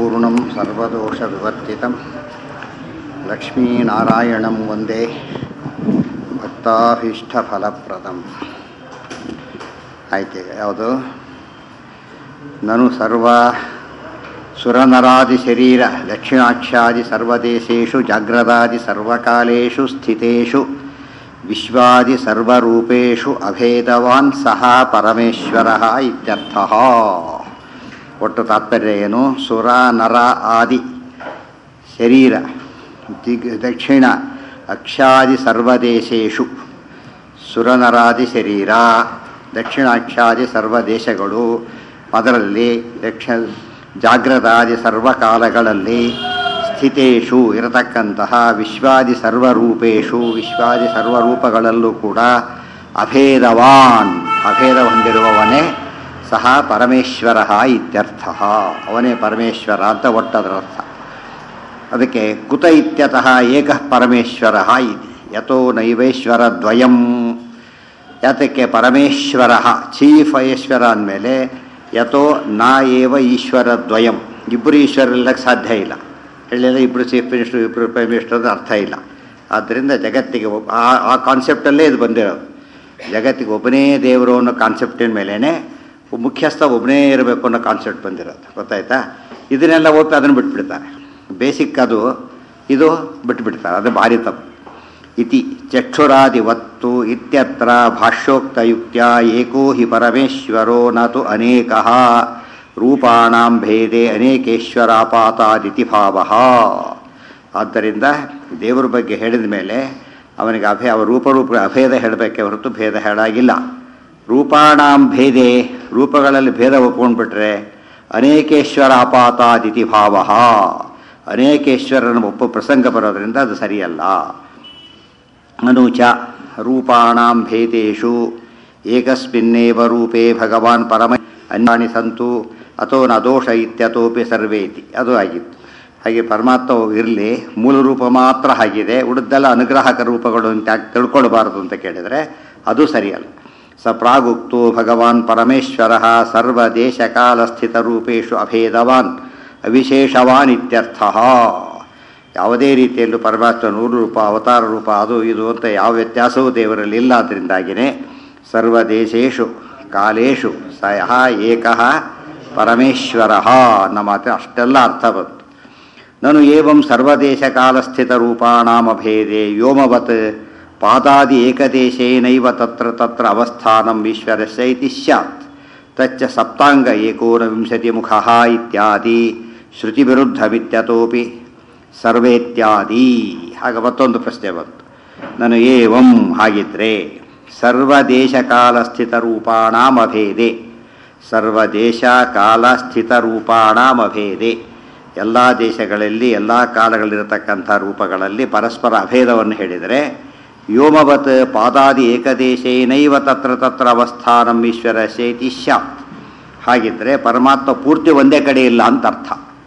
पूर्णं सर्वदोषविवर्जितं लक्ष्मीनारायणं वन्दे ಭಕ್ತಾಭೀಷ್ಟಫಲಪ್ರದಂ ಆಯ್ತು ಯಾವುದು ನನು ಸರ್ವ ಸುರನರಾದಿ ಶರೀರ ದಕ್ಷಿಣಾಕ್ಷಾದಿ ಸರ್ವದೇಶೇಷು ಜಾಗ್ರದಾದಿ ಸರ್ವಕಾಲೇಷು ಸ್ಥಿತೇಷು ವಿಶ್ವಾದಿ ಸರ್ವರೂಪೇಷು ಅಭೇದವಾನ್ ಸಹ ಪರಮೇಶ್ವರ ಇತ್ಯರ್ಥಃ ಒಟ್ಟು ತಾತ್ಪರ್ಯ ಏನು ಸುರ ನರ ಆದಿ ಶರೀರ ದಿಗ್ ದಕ್ಷಿಣ ಅಕ್ಷಾದಿ ಸರ್ವದೇಶೇಷು ಸುರನರಾದಿ ಶರೀರ ದಕ್ಷಿಣಾಕ್ಷಾದಿ ಸರ್ವದೇಶಗಳು ಅದರಲ್ಲಿ ದಕ್ಷ ಜಾಗ್ರತಾದಿ ಸರ್ವಕಾಲಗಳಲ್ಲಿ ಸ್ಥಿತೇಷು ಇರತಕ್ಕಂತಹ ವಿಶ್ವಾದಿ ಸರ್ವರೂಪೇಷು ವಿಶ್ವಾದಿ ಸರ್ವರೂಪಗಳಲ್ಲೂ ಕೂಡ ಅಭೇದವಾನ್ ಅಭೇದ ಹೊಂದಿರುವವನೇ ಸಹ ಪರಮೇಶ್ವರ ಇತ್ಯರ್ಥ ಅವನೇ ಪರಮೇಶ್ವರ ಅಂತ ಒಟ್ಟದರ ಅರ್ಥ ಅದಕ್ಕೆ ಕುತ ಇತ್ಯತಃ ಏಕ ಪರಮೇಶ್ವರ ಇದೆ ಯಥೋ ನೈವೇಶ್ವರ ದ್ವಯಂ ಯಾತಕ್ಕೆ ಪರಮೇಶ್ವರ ಚೀಫ್ ಐಶ್ವರ ಅಂದಮೇಲೆ ಯಥೋ ನಾ ಏವ ಈಶ್ವರ ದ್ವಯಂ ಇಬ್ಬರು ಈಶ್ವರಲ್ಲಕ್ಕೆ ಸಾಧ್ಯ ಇಲ್ಲ ಹೇಳಿಲ್ಲ ಇಬ್ಬರು ಚೀಫ್ ಮಿನಿಸ್ಟರ್ ಇಬ್ಬರು ಪ್ರೈಮ್ ಮಿನಿಸ್ಟರ್ ಅಂತ ಅರ್ಥ ಇಲ್ಲ ಆದ್ದರಿಂದ ಜಗತ್ತಿಗೆ ಒಬ್ಬ ಆ ಆ ಕಾನ್ಸೆಪ್ಟಲ್ಲೇ ಇದು ಬಂದಿರೋದು ಜಗತ್ತಿಗೆ ಒಬ್ಬನೇ ದೇವರು ಅನ್ನೋ ಕಾನ್ಸೆಪ್ಟಿನ ಮೇಲೇ ಮುಖ್ಯಸ್ಥ ಒಬ್ಬನೇ ಇರಬೇಕು ಅನ್ನೋ ಕಾನ್ಸೆಪ್ಟ್ ಬಂದಿರೋದು ಗೊತ್ತಾಯ್ತಾ ಇದನ್ನೆಲ್ಲ ಒಪ್ಪಿ ಅದನ್ನು ಬಿಟ್ಬಿಡ್ತಾರೆ ಬೇಸಿಕ್ ಅದು ಇದು ಬಿಟ್ಬಿಡ್ತಾರೆ ಅದು ಭಾರಿ ತಪ್ಪು ಇತಿ ಚಕ್ಷುರಾದಿವತ್ತು ಇತ್ಯತ್ರ ಭಾಷ್ಯೋಕ್ತಯುಕ್ತ್ಯ ಏಕೋ ಹಿ ಪರಮೇಶ್ವರೋ ನತು ಅನೇಕ ರೂಪಾಣಾಂ ಭೇದೆ ಅನೇಕೇಶ್ವರಾಪಾತಾದಿತಿ ಭಾವ ಆದ್ದರಿಂದ ದೇವರ ಬಗ್ಗೆ ಹೇಳಿದ ಮೇಲೆ ಅವನಿಗೆ ಅಭೇ ಅವ ರೂಪರೂಪ ಅಭೇದ ಹೇಳಬೇಕೆ ಹೊರತು ಭೇದ ಹೇಳಾಗಿಲ್ಲ ರೂಪಾಣಾಂ ಭೇದೆ ರೂಪಗಳಲ್ಲಿ ಭೇದ ಒಪ್ಕೊಂಡ್ಬಿಟ್ರೆ ಅನೇಕೇಶ್ವರ ಅಪಾತಾದಿತಿ ಭಾವ ಅನೇಕೇಶ್ವರನ ಒಪ್ಪ ಪ್ರಸಂಗ ಬರೋದ್ರಿಂದ ಅದು ಸರಿಯಲ್ಲ ಅನುಚ ರೂಪಾಣಾಂ ಭೇದೇಶು ಏಕಸ್ಮಿನ್ನೇವ ರೂಪೇ ಭಗವಾನ್ ಪರಮ ಅನ್ಯಾಣಿ ಸಂತು ಅಥೋ ನ ದೋಷ ಇತ್ಯತೋಪಿ ಸರ್ವೇತಿ ಅದು ಆಗಿತ್ತು ಹಾಗೆ ಪರಮಾತ್ಮ ಇರಲಿ ಮೂಲ ರೂಪ ಮಾತ್ರ ಆಗಿದೆ ಉಳಿದೆಲ್ಲ ಅನುಗ್ರಾಹಕ ರೂಪಗಳು ಅಂತ ಯಾಕೆ ತಿಳ್ಕೊಳ್ಬಾರ್ದು ಅಂತ ಕೇಳಿದರೆ ಅದು ಸರಿಯಲ್ಲ ಸ ಪ್ರಾಗುಕ್ತೋ ಭಗವಾನ್ ಪರಮೇಶ್ವರ ಸರ್ವದೇಶಕಾಲಸ್ಥಿತ ರೂಪೇಶು ಅಭೇದವಾನ್ ಅವಿಶೇಷವಾನ್ ಇತ್ಯರ್ಥ ಯಾವುದೇ ರೀತಿಯಲ್ಲೂ ಪರಮಾತ್ಮ ನೂರು ರೂಪ ಅವತಾರ ರೂಪ ಅದು ಇದು ಅಂತ ಯಾವ ವ್ಯತ್ಯಾಸವೂ ದೇವರಲ್ಲಿ ಇಲ್ಲ ಅದರಿಂದಾಗಿಯೇ ಸರ್ವದೇಶೇಶು ಕಾಲೇಶು ಸ ಯಹ ಏಕಃ ಪರಮೇಶ್ವರ ಅನ್ನೋ ಮಾತು ಅಷ್ಟೆಲ್ಲ ಅರ್ಥ ಬಂತು ನಾನು ಏವಂ ಸರ್ವದೇಶ ಕಾಲಸ್ಥಿತ ರೂಪಾಣಾಮಭೇದೆ ವ್ಯೋಮವತ್ ಪಾದಾದಿ ಏಕದೇಶೇನೈವ ತತ್ರ ತತ್ರ ಅವಸ್ಥಾನಂ ಈಶ್ವರಸ್ಯ ಇತಿ ಸ್ಯಾತ್ ತಚ್ಚ ಸಪ್ತಾಂಗ ಏಕೋನವಿಂಶತಿ ಮುಖ ಇತ್ಯಾದಿ ಶ್ರುತಿವಿರುದ್ಧವಿತ್ಯತೋಪಿ ಸರ್ವೇತ್ಯಾದಿ ಹಾಗೆ ಮತ್ತೊಂದು ಪ್ರಶ್ನೆ ಬಂತು ನಾನು ಏವಂ ಹಾಗಿದ್ರೆ ಸರ್ವದೇಶ ಕಾಲ ಸ್ಥಿತ ರೂಪಾಣಾಮಭೇದೆ ಸರ್ವದೇಶ ಕಾಲ ಸ್ಥಿತ ರೂಪಾಣಾಮಭೇದೆ ಎಲ್ಲ ದೇಶಗಳಲ್ಲಿ ಎಲ್ಲ ಕಾಲಗಳಿರತಕ್ಕಂಥ ರೂಪಗಳಲ್ಲಿ ಪರಸ್ಪರ ಅಭೇದವನ್ನು ಹೇಳಿದರೆ ವ್ಯೋಮವತ್ ಪಾದಾದಿ ಏಕದೇಶೇನೈವ ತತ್ರ ತತ್ರ ಅವಸ್ಥಾನಂ ಈಶ್ವರ ಶೇತಿ ಸ್ಯಾತ್ ಹಾಗಿದ್ದರೆ ಪರಮಾತ್ಮ ಪೂರ್ತಿ ಒಂದೇ ಕಡೆ ಇಲ್ಲ ಅಂತ ಅರ್ಥ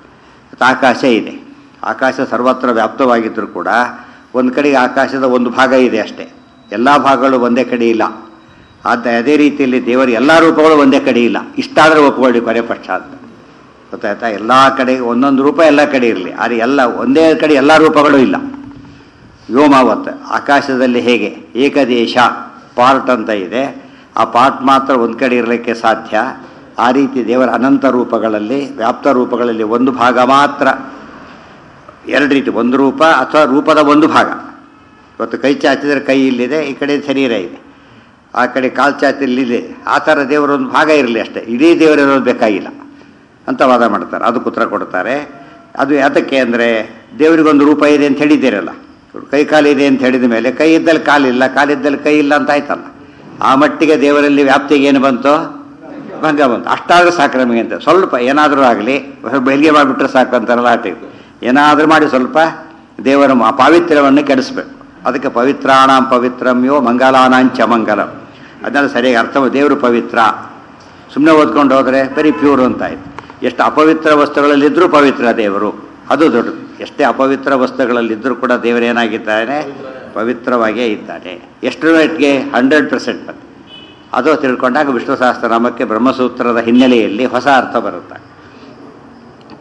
ಆಕಾಶ ಇದೆ ಆಕಾಶ ಸರ್ವತ್ರ ವ್ಯಾಪ್ತವಾಗಿದ್ದರೂ ಕೂಡ ಒಂದು ಕಡೆಗೆ ಆಕಾಶದ ಒಂದು ಭಾಗ ಇದೆ ಅಷ್ಟೇ ಎಲ್ಲ ಭಾಗಗಳು ಒಂದೇ ಕಡೆ ಇಲ್ಲ ಆದರೆ ಅದೇ ರೀತಿಯಲ್ಲಿ ದೇವರ ಎಲ್ಲ ರೂಪಗಳು ಒಂದೇ ಕಡೆ ಇಲ್ಲ ಇಷ್ಟಾದರೆ ಒಪ್ಕೊಳ್ಳಿ ಕೊನೆ ಪಕ್ಷ ಅಂತ ಗೊತ್ತಾಯ್ತಾ ಎಲ್ಲ ಕಡೆ ಒಂದೊಂದು ರೂಪ ಎಲ್ಲ ಕಡೆ ಇರಲಿ ಆದರೆ ಎಲ್ಲ ಒಂದೇ ಕಡೆ ಎಲ್ಲ ರೂಪಗಳು ಇಲ್ಲ ವ್ಯೋಮಾವತ್ ಆಕಾಶದಲ್ಲಿ ಹೇಗೆ ಏಕದೇಶ ಪಾರ್ಟ್ ಅಂತ ಇದೆ ಆ ಪಾರ್ಟ್ ಮಾತ್ರ ಒಂದು ಕಡೆ ಇರಲಿಕ್ಕೆ ಸಾಧ್ಯ ಆ ರೀತಿ ದೇವರ ಅನಂತ ರೂಪಗಳಲ್ಲಿ ವ್ಯಾಪ್ತ ರೂಪಗಳಲ್ಲಿ ಒಂದು ಭಾಗ ಮಾತ್ರ ಎರಡು ರೀತಿ ಒಂದು ರೂಪ ಅಥವಾ ರೂಪದ ಒಂದು ಭಾಗ ಇವತ್ತು ಕೈ ಚಾಚಿದರೆ ಕೈ ಇಲ್ಲಿದೆ ಈ ಕಡೆ ಶರೀರ ಇದೆ ಆ ಕಡೆ ಕಾಲು ಚಾಚಿ ಇಲ್ಲಿದೆ ಆ ಥರ ದೇವರೊಂದು ಭಾಗ ಇರಲಿ ಅಷ್ಟೇ ಇಡೀ ದೇವರಿರೋದು ಬೇಕಾಗಿಲ್ಲ ಅಂತ ವಾದ ಮಾಡ್ತಾರೆ ಅದಕ್ಕೆ ಉತ್ತರ ಕೊಡ್ತಾರೆ ಅದು ಯಾತಕ್ಕೆ ಅಂದರೆ ದೇವರಿಗೊಂದು ರೂಪ ಇದೆ ಅಂತ ಹೇಳಿದ್ದೀರಲ್ಲ ಕೈ ಕಾಲಿದೆ ಅಂತ ಹೇಳಿದ ಮೇಲೆ ಕೈ ಇದ್ದಲ್ಲಿ ಕಾಲಿಲ್ಲ ಕಾಲಿದ್ದಲ್ಲಿ ಕೈ ಇಲ್ಲ ಅಂತ ಆಯ್ತಲ್ಲ ಆ ಮಟ್ಟಿಗೆ ದೇವರಲ್ಲಿ ವ್ಯಾಪ್ತಿಗೆ ಏನು ಬಂತು ಭಂಗ ಬಂತು ಅಷ್ಟಾದರೂ ಸಾಕು ನಮಗೆ ಅಂತ ಸ್ವಲ್ಪ ಏನಾದರೂ ಆಗಲಿ ಬೆಳಿಗ್ಗೆ ಮಾಡಿಬಿಟ್ರೆ ಸಾಕು ಅಂತಾರಲ್ಲ ಆಟಿಗೆ ಏನಾದರೂ ಮಾಡಿ ಸ್ವಲ್ಪ ದೇವರ ಪಾವಿತ್ರ್ಯವನ್ನು ಕೆಡಿಸ್ಬೇಕು ಅದಕ್ಕೆ ಪವಿತ್ರಾಣಾಂ ಪವಿತ್ರಮ್ಯೋ ಮಂಗಲಾನಾಂಚ ಮಂಗಲಂ ಅದನ್ನೆಲ್ಲ ಸರಿಯಾಗಿ ಅರ್ಥ ದೇವರು ಪವಿತ್ರ ಸುಮ್ಮನೆ ಓದ್ಕೊಂಡು ಹೋದರೆ ಬರೀ ಪ್ಯೂರ್ ಅಂತ ಆಯ್ತು ಎಷ್ಟು ಅಪವಿತ್ರ ವಸ್ತುಗಳಲ್ಲಿದ್ದರೂ ಪವಿತ್ರ ದೇವರು ಅದು ದೊಡ್ಡದು ಎಷ್ಟೇ ಅಪವಿತ್ರ ವಸ್ತುಗಳಲ್ಲಿದ್ದರೂ ಕೂಡ ದೇವರೇನಾಗಿದ್ದಾನೆ ಪವಿತ್ರವಾಗಿಯೇ ಇದ್ದಾನೆ ಎಷ್ಟು ಮಟ್ಟಿಗೆ ಹಂಡ್ರೆಡ್ ಪರ್ಸೆಂಟ್ ಬಂದು ಅದು ತಿಳ್ಕೊಂಡಾಗ ವಿಷ್ಣು ಸಹಸ್ರನಾಮಕ್ಕೆ ಬ್ರಹ್ಮಸೂತ್ರದ ಹಿನ್ನೆಲೆಯಲ್ಲಿ ಹೊಸ ಅರ್ಥ ಬರುತ್ತೆ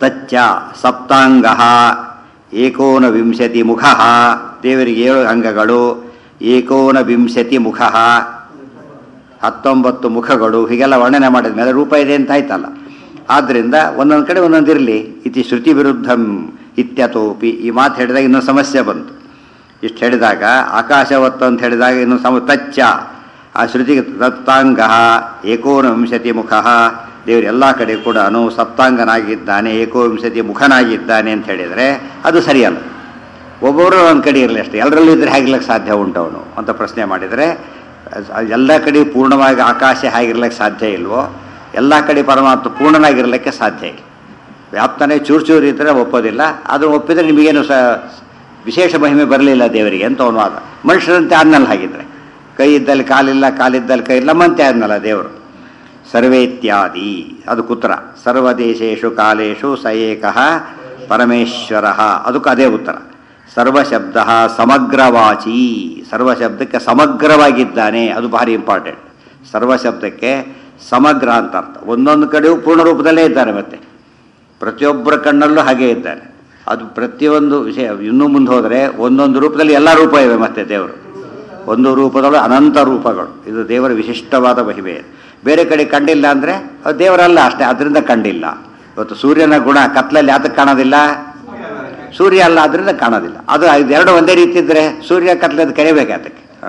ತಚ್ಚ ಸಪ್ತಾಂಗ ಏಕೋನವಿಂಶತಿ ಮುಖ ದೇವರಿಗೆ ಏಳು ಅಂಗಗಳು ಏಕೋನವಿಂಶತಿ ಮುಖ ಹತ್ತೊಂಬತ್ತು ಮುಖಗಳು ಹೀಗೆಲ್ಲ ವರ್ಣನೆ ಮಾಡಿದ ಮೇಲೆ ರೂಪ ಇದೆ ಅಂತ ಆಯ್ತಲ್ಲ ಆದ್ದರಿಂದ ಒಂದೊಂದು ಕಡೆ ಒಂದೊಂದು ಇರಲಿ ಇತಿ ಶ್ರುತಿ ವಿರುದ್ಧಂ ಇತ್ಯತೋಪಿ ಈ ಮಾತು ಹೇಳಿದಾಗ ಇನ್ನೊಂದು ಸಮಸ್ಯೆ ಬಂತು ಇಷ್ಟು ಹೇಳಿದಾಗ ಆಕಾಶವತ್ತು ಅಂತ ಹೇಳಿದಾಗ ಇನ್ನು ಸಮ ತಚ್ಚ ಆ ಶ್ರುತಿಗೆ ತತ್ತಾಂಗ ಏಕೋನವಿಂಶತಿ ಮುಖ ದೇವರು ಎಲ್ಲ ಕಡೆ ಕೂಡ ಅನು ಸಪ್ತಾಂಗನಾಗಿದ್ದಾನೆ ಏಕೋವಿಂಶತಿ ಮುಖನಾಗಿದ್ದಾನೆ ಅಂತ ಹೇಳಿದರೆ ಅದು ಸರಿಯಲ್ಲ ಒಬ್ಬೊಬ್ಬರು ಒಂದು ಕಡೆ ಇರಲಿ ಅಷ್ಟೇ ಎಲ್ಲರಲ್ಲೂ ಇದ್ರೆ ಹೇಗಿರ್ಲಿಕ್ಕೆ ಸಾಧ್ಯ ಉಂಟು ಅವನು ಅಂತ ಪ್ರಶ್ನೆ ಮಾಡಿದರೆ ಅದ್- ಎಲ್ಲ ಕಡೆ ಪೂರ್ಣವಾಗಿ ಆಕಾಶ ಹೇಗಿರ್ಲಿಕ್ಕೆ ಸಾಧ್ಯ ಇಲ್ವೋ ಎಲ್ಲ ಕಡೆ ಪರಮಾತ್ಮ ಪೂರ್ಣನಾಗಿರ್ಲಿಕ್ಕೆ ಸಾಧ್ಯ ಇಲ್ಲ ವ್ಯಾಪ್ತನೇ ಚೂರು ಚೂರು ಇದ್ದರೆ ಒಪ್ಪೋದಿಲ್ಲ ಅದು ಒಪ್ಪಿದರೆ ನಿಮಗೇನು ಸ ವಿಶೇಷ ಮಹಿಮೆ ಬರಲಿಲ್ಲ ದೇವರಿಗೆ ಅಂತ ಅವನು ವಾದ ಮನುಷ್ಯರಂತೆ ಆದ್ನಲ್ಲ ಹಾಗಿದ್ರೆ ಕೈ ಇದ್ದಲ್ಲಿ ಕಾಲಿಲ್ಲ ಕಾಲಿದ್ದಲ್ಲಿ ಕೈ ಇಲ್ಲ ನಮ್ಮಂತೆ ಆದ್ನಲ್ಲ ದೇವರು ಸರ್ವೇತ್ಯಾದಿ ಅದು ಕುತ್ರ ಸರ್ವದೇಶೇಶು ಕಾಲೇಶು ಸ ಏಕಃ ಪರಮೇಶ್ವರ ಅದಕ್ಕೆ ಅದೇ ಉತ್ತರ ಸರ್ವಶಬ್ದ ಸಮಗ್ರವಾಚಿ ಸರ್ವಶಬ್ದಕ್ಕೆ ಸಮಗ್ರವಾಗಿದ್ದಾನೆ ಅದು ಭಾರಿ ಇಂಪಾರ್ಟೆಂಟ್ ಸರ್ವಶಬ್ದಕ್ಕೆ ಸಮಗ್ರ ಅಂತ ಅರ್ಥ ಒಂದೊಂದು ಕಡೆಯೂ ಪೂರ್ಣ ರೂಪದಲ್ಲೇ ಇದ್ದಾನೆ ಮತ್ತೆ ಪ್ರತಿಯೊಬ್ಬರ ಕಣ್ಣಲ್ಲೂ ಹಾಗೆ ಇದ್ದಾನೆ ಅದು ಪ್ರತಿಯೊಂದು ವಿಷಯ ಇನ್ನೂ ಮುಂದೆ ಹೋದರೆ ಒಂದೊಂದು ರೂಪದಲ್ಲಿ ಎಲ್ಲ ರೂಪ ಇವೆ ಮತ್ತೆ ದೇವರು ಒಂದು ರೂಪದಲ್ಲೂ ಅನಂತ ರೂಪಗಳು ಇದು ದೇವರ ವಿಶಿಷ್ಟವಾದ ಮಹಿಮೆ ಬೇರೆ ಕಡೆ ಕಂಡಿಲ್ಲ ಅಂದರೆ ಅದು ದೇವರಲ್ಲ ಅಷ್ಟೇ ಅದರಿಂದ ಕಂಡಿಲ್ಲ ಇವತ್ತು ಸೂರ್ಯನ ಗುಣ ಕತ್ಲಲ್ಲಿ ಯಾತಕ್ಕೆ ಕಾಣೋದಿಲ್ಲ ಸೂರ್ಯ ಅಲ್ಲ ಅದರಿಂದ ಕಾಣೋದಿಲ್ಲ ಅದು ಇದೆರಡು ಒಂದೇ ರೀತಿ ಇದ್ದರೆ ಸೂರ್ಯ ಕತ್ಲದ ಕರಿಬೇಕು ಅದಕ್ಕೆ ಹ.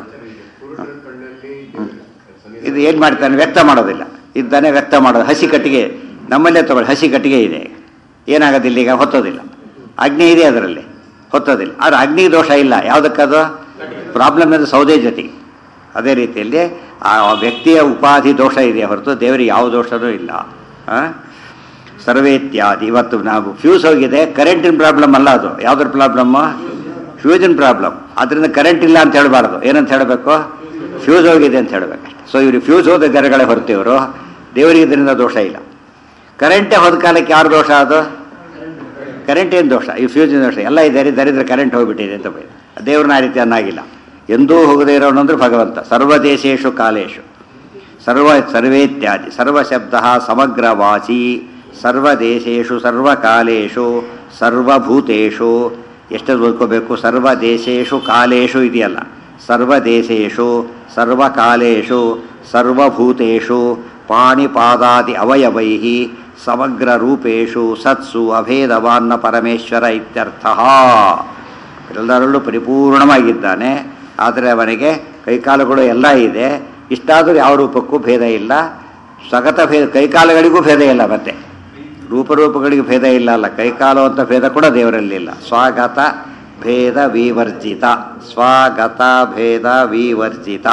ಇದು ಏನು ಮಾಡ್ತಾನೆ ವ್ಯಕ್ತ ಮಾಡೋದಿಲ್ಲ ಇದ್ದಾನೆ ವ್ಯಕ್ತ ಮಾಡೋದು ಹಸಿ ಕಟ್ಟಿಗೆ ನಮ್ಮಲ್ಲೇ ತಗೊಳ್ಳಿ ಹಸಿ ಕಟ್ಟಿಗೆ ಇದೆ ಏನಾಗೋದಿಲ್ಲ ಈಗ ಹೊತ್ತೋದಿಲ್ಲ ಅಗ್ನಿ ಇದೆ ಅದರಲ್ಲಿ ಹೊತ್ತೋದಿಲ್ಲ ಆದರೆ ಅಗ್ನಿ ದೋಷ ಇಲ್ಲ ಯಾವುದಕ್ಕದು ಪ್ರಾಬ್ಲಮ್ ಅದು ಸೌದೆ ಜೊತೆಗೆ ಅದೇ ರೀತಿಯಲ್ಲಿ ಆ ವ್ಯಕ್ತಿಯ ಉಪಾಧಿ ದೋಷ ಇದೆ ಹೊರತು ದೇವರಿಗೆ ಯಾವ ದೋಷನೂ ಇಲ್ಲ ಆ? ಸರ್ವೇತ್ಯಾದಿ ಇವತ್ತು ನಾವು ಫ್ಯೂಸ್ ಹೋಗಿದೆ ಕರೆಂಟಿನ ಪ್ರಾಬ್ಲಮ್ ಅಲ್ಲ ಅದು ಯಾವುದ್ರ ಪ್ರಾಬ್ಲಮ್ಮು ಫ್ಯೂಸಿನ ಪ್ರಾಬ್ಲಮ್ ಅದರಿಂದ ಕರೆಂಟ್ ಇಲ್ಲ ಅಂತ ಹೇಳಬಾರ್ದು ಏನಂತ ಹೇಳಬೇಕು ಫ್ಯೂಸ್ ಹೋಗಿದೆ ಅಂತ ಹೇಳಬೇಕು ಸೊ ಇವ್ರಿಗೆ ಫ್ಯೂಸ್ ಹೋದ ಜನಗಳೇ ಹೊರತು ಇವರು ದೇವರಿಗೆ ಇದರಿಂದ ದೋಷ ಇಲ್ಲ ಕರೆಂಟೇ ಹೋದ ಕಾಲಕ್ಕೆ ಯಾರು ದೋಷ ಅದು ಕರೆಂಟ್ ಏನು ದೋಷ ಈ ಫ್ಯೂಸಿನ ದೋಷ ಎಲ್ಲ ಇದ್ದಾರೆ ದರಿದ್ರ ಕರೆಂಟ್ ಹೋಗ್ಬಿಟ್ಟಿದೆ ಅಂತ ಬೈ ದೇವ್ರನ್ನ ಆ ರೀತಿ ಅನ್ನಾಗಿಲ್ಲ ಎಂದೂ ಹೋಗದೇ ಇರೋನು ಅಂದ್ರೆ ಭಗವಂತ ಸರ್ವದೇಶೇಶು ಕಾಲೇಶು ಸರ್ವ ಸರ್ವೇತ್ಯಾದಿ ಸರ್ವಶಬ್ದ ಸಮಗ್ರವಾಚಿ ಸರ್ವದೇಶೇಶು ಸರ್ವಕಾಲೇಶು ಸರ್ವಭೂತೇಶು ಎಷ್ಟು ಓದ್ಕೋಬೇಕು ಸರ್ವದೇಶೇಶು ಕಾಲೇಶು ಇದೆಯಲ್ಲ ಸರ್ವದೇಶೇಶು ಸರ್ವಕಾಲೇಶು ಸರ್ವಭೂತೇಷು ಪಾಣಿಪಾದಾದಿ ಅವಯವೈ ಸಮಗ್ರ ರೂಪೇಶು ಸತ್ಸು ಅಭೇದವಾನ್ನ ಪರಮೇಶ್ವರ ಇತ್ಯರ್ಥ ಎಲ್ಲರಲ್ಲೂ ಪರಿಪೂರ್ಣವಾಗಿದ್ದಾನೆ ಆದರೆ ಅವನಿಗೆ ಕೈಕಾಲುಗಳು ಎಲ್ಲ ಇದೆ ಇಷ್ಟಾದರೂ ಯಾವ ರೂಪಕ್ಕೂ ಭೇದ ಇಲ್ಲ ಸಗತ ಭೇದ ಕೈಕಾಲುಗಳಿಗೂ ಭೇದ ಇಲ್ಲ ಮತ್ತೆ ರೂಪರೂಪಗಳಿಗೆ ಭೇದ ಇಲ್ಲ ಅಲ್ಲ ಕೈಕಾಲು ಅಂತ ಭೇದ ಕೂಡ ದೇವರಲ್ಲಿಲ್ಲ ಸ್ವಾಗತ ಭೇದ ವಿವರ್ಜಿತ ಸ್ವಾಗತ ಭೇದ ವಿವರ್ಜಿತ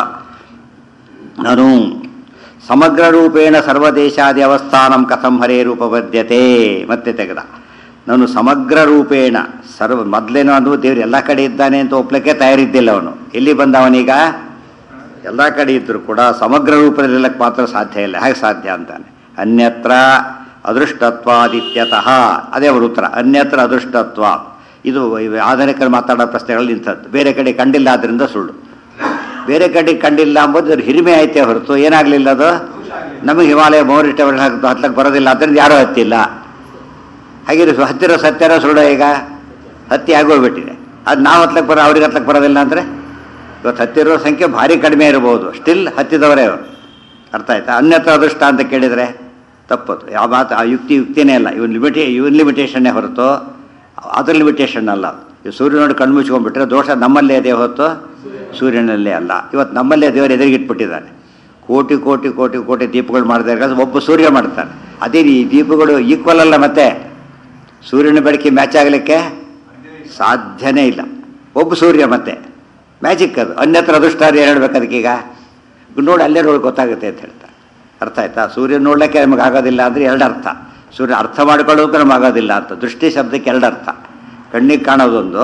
ನಾನು ಸಮಗ್ರ ರೂಪೇಣ ಸರ್ವದೇಶಾದಿ ಅವಸ್ಥಾನಂ ಕಥಂ ಹರೇ ರೂಪಬದ್ಧತೆ ಮತ್ತೆ ತೆಗೆದ ನಾನು ಸಮಗ್ರ ರೂಪೇಣ ಸರ್ವ ಮೊದಲೇನೋ ಅದು ದೇವ್ರು ಎಲ್ಲ ಕಡೆ ಇದ್ದಾನೆ ಅಂತ ಒಪ್ಲಿಕ್ಕೆ ತಯಾರಿದ್ದಿಲ್ಲ ಅವನು ಎಲ್ಲಿ ಬಂದ ಅವನೀಗ ಎಲ್ಲ ಕಡೆ ಇದ್ದರೂ ಕೂಡ ಸಮಗ್ರ ರೂಪದಲ್ಲಿಲ್ಲಕ್ಕೆ ಮಾತ್ರ ಸಾಧ್ಯ ಇಲ್ಲ ಹೇಗೆ ಸಾಧ್ಯ ಅಂತಾನೆ ಅನ್ಯತ್ರ ಅದೃಷ್ಟತ್ವಾದಿತ್ಯತಃ ಅದೇ ಅವರ ಉತ್ತರ ಅನ್ಯತ್ರ ಅದೃಷ್ಟತ್ವ ಇದು ಇವು ಆಧುನಿಕರು ಮಾತಾಡೋ ಪ್ರಶ್ನೆಗಳಲ್ಲಿ ಇಂಥದ್ದು ಬೇರೆ ಕಡೆ ಕಂಡಿಲ್ಲ ಆದ್ದರಿಂದ ಸುಳ್ಳು ಬೇರೆ ಕಡೆ ಕಂಡಿಲ್ಲ ಅಂಬೋದು ಇದ್ರ ಹಿರಿಮೆ ಐತೆ ಹೊರತು ಏನಾಗಲಿಲ್ಲ ಅದು ನಮಗೆ ಹಿಮಾಲಯ ಮೌರಿಷ್ಟ ಹತ್ಲಕ್ಕೆ ಬರೋದಿಲ್ಲ ಅದರಿಂದ ಯಾರೂ ಹತ್ತಿಲ್ಲ ಹಾಗೆ ಹತ್ತಿರ ಸತ್ಯರ ಸುಳ್ಳು ಈಗ ಹತ್ತಿ ಆಗೋಗ್ಬಿಟ್ಟಿದೆ ಅದು ನಾವು ಹತ್ಲಕ್ಕೆ ಬರೋ ಅವ್ರಿಗೆ ಹತ್ಲಕ್ಕೆ ಬರೋದಿಲ್ಲ ಅಂದರೆ ಇವತ್ತು ಹತ್ತಿರೋ ಸಂಖ್ಯೆ ಭಾರಿ ಕಡಿಮೆ ಇರಬಹುದು ಸ್ಟಿಲ್ ಹತ್ತಿದವರೇ ಅವರು ಅರ್ಥ ಆಯ್ತಾ ಅನ್ಯತ್ರ ಅದೃಷ್ಟ ಅಂತ ಕೇಳಿದರೆ ತಪ್ಪದು ಯಾವ ಮಾತು ಆ ಯುಕ್ತಿ ಯುಕ್ತಿನೇ ಅಲ್ಲ ಇವನ್ ಲಿಮಿಟೇ ಇವನ್ ಲಿಮಿಟೇಷನ್ನೇ ಹೊರತು ಅದ್ರ ಲಿಮಿಟೇಷನ್ ಅಲ್ಲ ಈ ಸೂರ್ಯ ನೋಡಿ ಕಣ್ಣು ಮುಚ್ಕೊಂಡ್ಬಿಟ್ರೆ ದೋಷ ನಮ್ಮಲ್ಲೇ ಇದೆ ಹೊತ್ತು ಸೂರ್ಯನಲ್ಲೇ ಅಲ್ಲ ಇವತ್ತು ನಮ್ಮಲ್ಲೇ ದೇವರು ಎದುರಿಗಿಟ್ಬಿಟ್ಟಿದ್ದಾನೆ ಕೋಟಿ ಕೋಟಿ ಕೋಟಿ ಕೋಟಿ ದೀಪಗಳು ಮಾಡ್ತಾ ಇರೋ ಒಬ್ಬ ಸೂರ್ಯ ಮಾಡ್ತಾನೆ ಅದೇ ಈ ದೀಪಗಳು ಈಕ್ವಲ್ ಅಲ್ಲ ಮತ್ತೆ ಸೂರ್ಯನ ಬೆಳಕಿ ಮ್ಯಾಚ್ ಆಗಲಿಕ್ಕೆ ಸಾಧ್ಯನೇ ಇಲ್ಲ ಒಬ್ಬ ಸೂರ್ಯ ಮತ್ತೆ ಮ್ಯಾಜಿಕ್ ಅದು ಅನ್ಯತ್ರ ಅದೃಷ್ಟ ಏನು ಹೇಳ್ಬೇಕು ಅದಕ್ಕೀಗ ನೋಡಿ ಅಲ್ಲೇ ನೋಡಿ ಗೊತ್ತಾಗುತ್ತೆ ಅಂತ ಹೇಳ್ತಾರೆ ಅರ್ಥ ಆಯ್ತಾ ಸೂರ್ಯ ನೋಡ್ಲಿಕ್ಕೆ ನಮಗೆ ಆಗೋದಿಲ್ಲ ಅಂದರೆ ಎರಡು ಅರ್ಥ ಸೂರ್ಯ ಅರ್ಥ ಮಾಡ್ಕೊಳ್ಳೋದಕ್ಕೆ ನಮಗೆ ಆಗೋದಿಲ್ಲ ಅಂತ ದೃಷ್ಟಿ ಶಬ್ದಕ್ಕೆ ಎರಡು ಅರ್ಥ ಕಣ್ಣಿಗೆ ಕಾಣೋದೊಂದು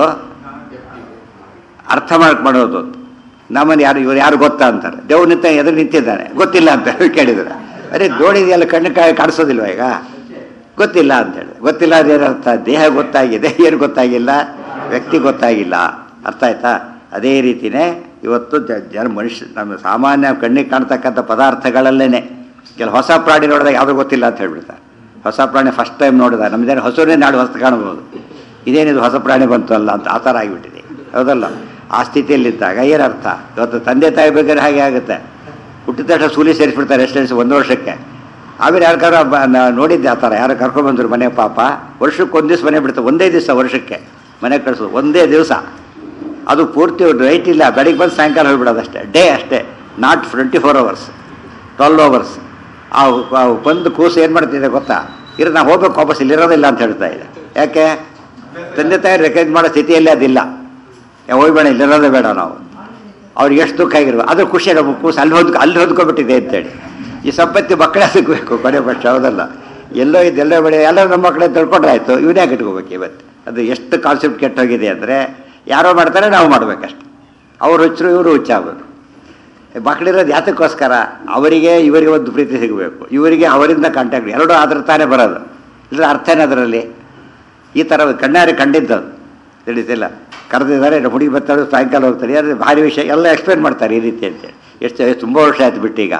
ಅರ್ಥ ಮಾಡ್ಕ್ ಮಾಡೋದು ನಮ್ಮನ್ನು ಯಾರು ಇವ್ರು ಯಾರು ಗೊತ್ತಾ ಅಂತಾರೆ ದೇವ್ರು ನಿಂತ ಎದುರು ನಿಂತಿದ್ದಾನೆ ಗೊತ್ತಿಲ್ಲ ಅಂತ ಕೇಳಿದ್ರೆ ಅರೆ ನೋಡಿದೆಯಲ್ಲ ಕಣ್ಣು ಕಾ ಕಾಣಿಸೋದಿಲ್ವ ಈಗ ಗೊತ್ತಿಲ್ಲ ಅಂತ ಹೇಳಿ ಗೊತ್ತಿಲ್ಲ ಅಂದ್ರೆ ಏನರ್ಥ ದೇಹ ಗೊತ್ತಾಗಿದೆ ಏನು ಗೊತ್ತಾಗಿಲ್ಲ ವ್ಯಕ್ತಿ ಗೊತ್ತಾಗಿಲ್ಲ ಅರ್ಥ ಆಯ್ತಾ ಅದೇ ರೀತಿನೇ ಇವತ್ತು ಜ- ಜನ ಮನುಷ್ಯ ನಮ್ಮ ಸಾಮಾನ್ಯ ಕಣ್ಣಿಗೆ ಕಾಣ್ತಕ್ಕಂಥ ಪದಾರ್ಥಗಳಲ್ಲೇನೆ ಕೆಲವು ಹೊಸ ಪ್ರಾಣಿ ನೋಡಿದಾಗ ಯಾವುದೂ ಗೊತ್ತಿಲ್ಲ ಅಂತ ಹೇಳ್ಬಿಡ್ತಾರೆ ಹೊಸ ಪ್ರಾಣಿ ಫಸ್ಟ್ ಟೈಮ್ ನೋಡಿದ ನಮ್ಮದೇನು ಹಸುರೇ ನಾಡು ಹೊಸ ಕಾಣ್ಬೋದು ಇದೇನಿದು ಹೊಸ ಪ್ರಾಣಿ ಬಂತು ಅಲ್ಲ ಅಂತ ಆ ಥರ ಆಗಿಬಿಟ್ಟಿದೆ ಹೌದಲ್ಲ ಆ ಸ್ಥಿತಿಯಲ್ಲಿದ್ದಾಗ ಏನರ್ಥ ಇವತ್ತು ತಂದೆ ತಾಯಿ ಬೇಕಾದ್ರೆ ಹಾಗೆ ಆಗುತ್ತೆ ಹುಟ್ಟಿದ ತಕ್ಷಣ ಸೂಲಿ ಸೇರಿಸ್ಬಿಡ್ತಾರೆ ರೆಸಿಡೆನ್ಸ್ ಒಂದು ವರ್ಷಕ್ಕೆ ಆಮೇಲೆ ಯಾರ್ಗಾರ ಬ- ನಾ- ನೋಡಿದ್ದೆ ಆ ಥರ ಯಾರು ಕರ್ಕೊಂಡ್ಬಂದ್ರು ಮನೆ ಪಾಪ ವರ್ಷಕ್ಕೆ ಒಂದು ದಿವಸ ಮನೆ ಬಿಡ್ತಾರೆ ಒಂದೇ ದಿವಸ ವರ್ಷಕ್ಕೆ ಮನೆ ಕಳಿಸೋದು ಒಂದೇ ದಿವಸ ಅದು ಪೂರ್ತಿ ರೈಟ್ ಇಲ್ಲ ಬೆಳಿಗ್ಗೆ ಬಂದು ಸಾಯಂಕಾಲ ಹೋಗ್ಬಿಡೋದು ಅಷ್ಟೇ ಡೇ ಅಷ್ಟೇ not twenty four hours twelve hours ಆ ಆ ಬಂದು ಕೂಸು ಏನು ಮಾಡ್ತಿದೆ ಗೊತ್ತಾ ಇರೋ ನಾವು ಹೋಗ್ಬೇಕು ವಾಪಸ್ ಇಲ್ಲಿರೋದಿಲ್ಲ ಅಂತ ಹೇಳ್ತಾ ಇದೆ ಯಾಕೆ ತಂದೆ ತಾಯಿ ರೆಕಗ್ನೈಸ್ ಮಾಡೋ ಸ್ಥಿತಿಯಲ್ಲಿ ಅದಿಲ್ಲ ಏ, ಹೋಗ್ಬೇಡ ಇಲ್ಲಿರೋದೇ ಬೇಡ ನಾವು ಅವ್ರಿಗೆ ಎಷ್ಟು ದುಃಖ ಆಗಿರುವ ಅದ್ರ ಖುಷಿ ನಮ್ಮ ಕೂಸು ಅಲ್ಲಿ ಹೊಂದ್ಕೊ ಅಲ್ಲಿ ಹೊಂದ್ಕೊಬಿಟ್ಟಿದೆ ಅಂತೇಳಿ ಈ ಸಂಪತ್ತಿ ಮಕ್ಕಳೇ ಸಿಗಬೇಕು ಕೊನೆ ಪಕ್ಷ ಹೌದಲ್ಲ ಎಲ್ಲೋ ಇದು ಎಲ್ಲೋ ಬೆಳೆ ಎಲ್ಲರೂ ನಮ್ಮ ಮಕ್ಕಳೇ ತಿಳ್ಕೊಂಡ್ರೆ ಆಯಿತು ಇವನೇ ಇಟ್ಕೋಬೇಕು ಇವತ್ತು ಅದು ಎಷ್ಟು ಕಾನ್ಸೆಪ್ಟ್ ಕೆಟ್ಟೋಗಿದೆ ಅಂದರೆ ಯಾರೋ ಮಾಡ್ತಾರೆ ನಾವು ಮಾಡ್ಬೇಕಷ್ಟೆ ಅವ್ರು ಹುಚ್ಚರು ಇವರು ಹುಚ್ಚಾಗಬೇಕು ಮಕ್ಕಳಿರೋದು ಯಾತಕ್ಕೋಸ್ಕರ ಅವರಿಗೆ ಇವರಿಗೆ ಒಂದು ಪ್ರೀತಿ ಸಿಗಬೇಕು ಇವರಿಗೆ ಅವರಿಂದ ಕಾಂಟ್ಯಾಕ್ಟ್ ಎರಡೂ ಆದ್ರೆ ತಾನೇ ಬರೋದು ಇಲ್ಲ ಅರ್ಥನೇ ಅದರಲ್ಲಿ ಈ ಥರ ಕಣ್ಣಾರೆ ಕಂಡಿದ್ದದು ತಿಳಿತಿಲ್ಲ ಕರೆದಿದ್ದಾರೆ ಹುಡುಗಿ ಬರ್ತಾಳೆ ಸಾಯಂಕಾಲ ಹೋಗ್ತಾರೆ ಯಾರು ಭಾರಿ ವಿಷಯ ಎಲ್ಲ ಎಕ್ಸ್ಪ್ಲೇನ್ ಮಾಡ್ತಾರೆ ಈ ರೀತಿ ಅಂತೇಳಿ ಎಷ್ಟು ತುಂಬ ವರ್ಷ ಆಯ್ತು ಬಿಟ್ಟೀಗ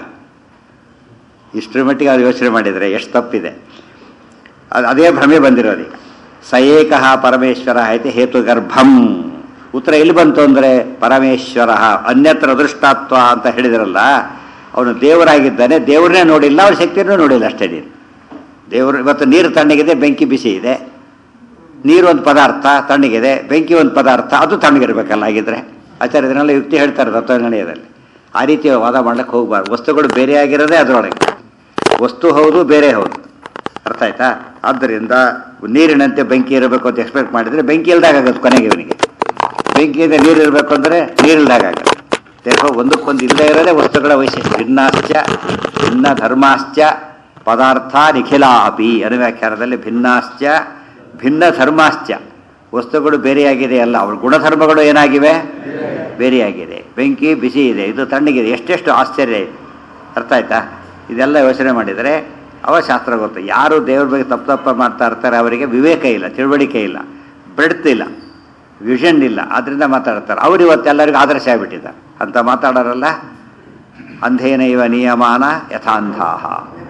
ಇಷ್ಟರ ಮಟ್ಟಿಗೆ ಅವ್ರು ಯೋಚನೆ ಮಾಡಿದರೆ ಎಷ್ಟು ತಪ್ಪಿದೆ ಅದು ಅದೇ ಭ್ರಮೆ ಬಂದಿರೋದು ಸ ಏಕಃ ಪರಮೇಶ್ವರ ಐತೆ ಹೇತು ಗರ್ಭಂ ಉತ್ತರ ಎಲ್ಲಿ ಬಂತು ಅಂದರೆ ಪರಮೇಶ್ವರ ಅನ್ಯತ್ರ ಅದೃಷ್ಟಾತ್ವ ಅಂತ ಹೇಳಿದ್ರಲ್ಲ ಅವನು ದೇವರಾಗಿದ್ದಾನೆ ದೇವ್ರನ್ನೇ ನೋಡಿಲ್ಲ ಅವ್ರ ಶಕ್ತಿಯನ್ನೂ ನೋಡಿಲ್ಲ ಅಷ್ಟೇ ನೀನು ದೇವರು ಇವತ್ತು ನೀರು ತಣ್ಣಗಿದೆ ಬೆಂಕಿ ಬಿಸಿ ಇದೆ ನೀರು ಒಂದು ಪದಾರ್ಥ ತಣ್ಣಗಿದೆ ಬೆಂಕಿ ಒಂದು ಪದಾರ್ಥ ಅದು ತಣ್ಣಗಿರ್ಬೇಕಲ್ಲ ಹಾಗಿದ್ರೆ ಆಚಾರ್ಯ ಇದನ್ನೆಲ್ಲ ಯುಕ್ತಿ ಹೇಳ್ತಾರೆ ತತ್ವನಿರ್ಣಯದಲ್ಲಿ ಆ ರೀತಿ ವಾದ ಮಾಡ್ಲಿಕ್ಕೆ ಹೋಗ್ಬಾರ್ದು ವಸ್ತುಗಳು ಬೇರೆ ಆಗಿರೋದೇ ಅದರೊಳಗೆ ವಸ್ತು ಹೌದು ಬೇರೆ ಹೌದು ಅರ್ಥ ಆಯ್ತಾ ಆದ್ದರಿಂದ ನೀರಿನಂತೆ ಬೆಂಕಿ ಇರಬೇಕು ಅಂತ ಎಕ್ಸ್ಪೆಕ್ಟ್ ಮಾಡಿದರೆ ಬೆಂಕಿ ಇಲ್ದಾಗ ಆಗುತ್ತೆ ಕೊನೆಗೆ ಇವನಿಗೆ ಬೆಂಕಿಯಿಂದ ನೀರು ಇರಬೇಕು ಅಂದರೆ ನೀರಿಲ್ದಾಗ ಆಗುತ್ತೆ ದೇಹ ಒಂದಕ್ಕೊಂದು ಇಲ್ಲದೆ ಇರೋದೇ ವಸ್ತುಗಳ ವೈಶಿಷ್ಟ್ಯ ಭಿನ್ನಾಶ್ಚ ಭಿನ್ನ ಧರ್ಮಾಶ್ಚ ಪದಾರ್ಥ ನಿಖಿಲ ಅಪಿ ಅನುವ್ಯಾಖ್ಯಾನದಲ್ಲಿ ಭಿನ್ನಾಶ್ಚ ಭಿನ್ನ ಧರ್ಮಾಶ್ಚ ವಸ್ತುಗಳು ಬೇರೆಯಾಗಿದೆ ಅಲ್ಲ ಅವ್ರ ಗುಣಧರ್ಮಗಳು ಏನಾಗಿವೆ ಬೇರೆಯಾಗಿದೆ ಬೆಂಕಿ ಬಿಸಿ ಇದೆ ಇದು ತಣ್ಣಗಿದೆ ಎಷ್ಟೆಷ್ಟು ಆಶ್ಚರ್ಯ ಇದೆ ಅರ್ಥ ಆಯ್ತಾ ಇದೆಲ್ಲ ಯೋಚನೆ ಮಾಡಿದರೆ ಅವ ಶಾಸ್ತ್ರ ಗೊತ್ತು ಯಾರು ದೇವ್ರ ಬಗ್ಗೆ ತಪ್ಪು ತಪ್ಪ ಮಾಡ್ತಾ ಇರ್ತಾರೆ ಅವರಿಗೆ ವಿವೇಕ ಇಲ್ಲ ತಿಳುವಳಿಕೆ ಇಲ್ಲ ಬ್ರೆಡ್ತ್ ಇಲ್ಲ ವಿಷನ್ ಇಲ್ಲ ಅದರಿಂದ ಮಾತಾಡ್ತಾರೆ ಅವ್ರು ಇವತ್ತೆಲ್ಲರಿಗೂ ಆದರ್ಶ ಆಗಿಬಿಟ್ಟಿದ್ದಾರೆ ಅಂತ ಮಾತಾಡೋರಲ್ಲ ಅಂಧೇನ ಇವ ನಿಯಮಾನ ಯಥಾಂಧಾಹ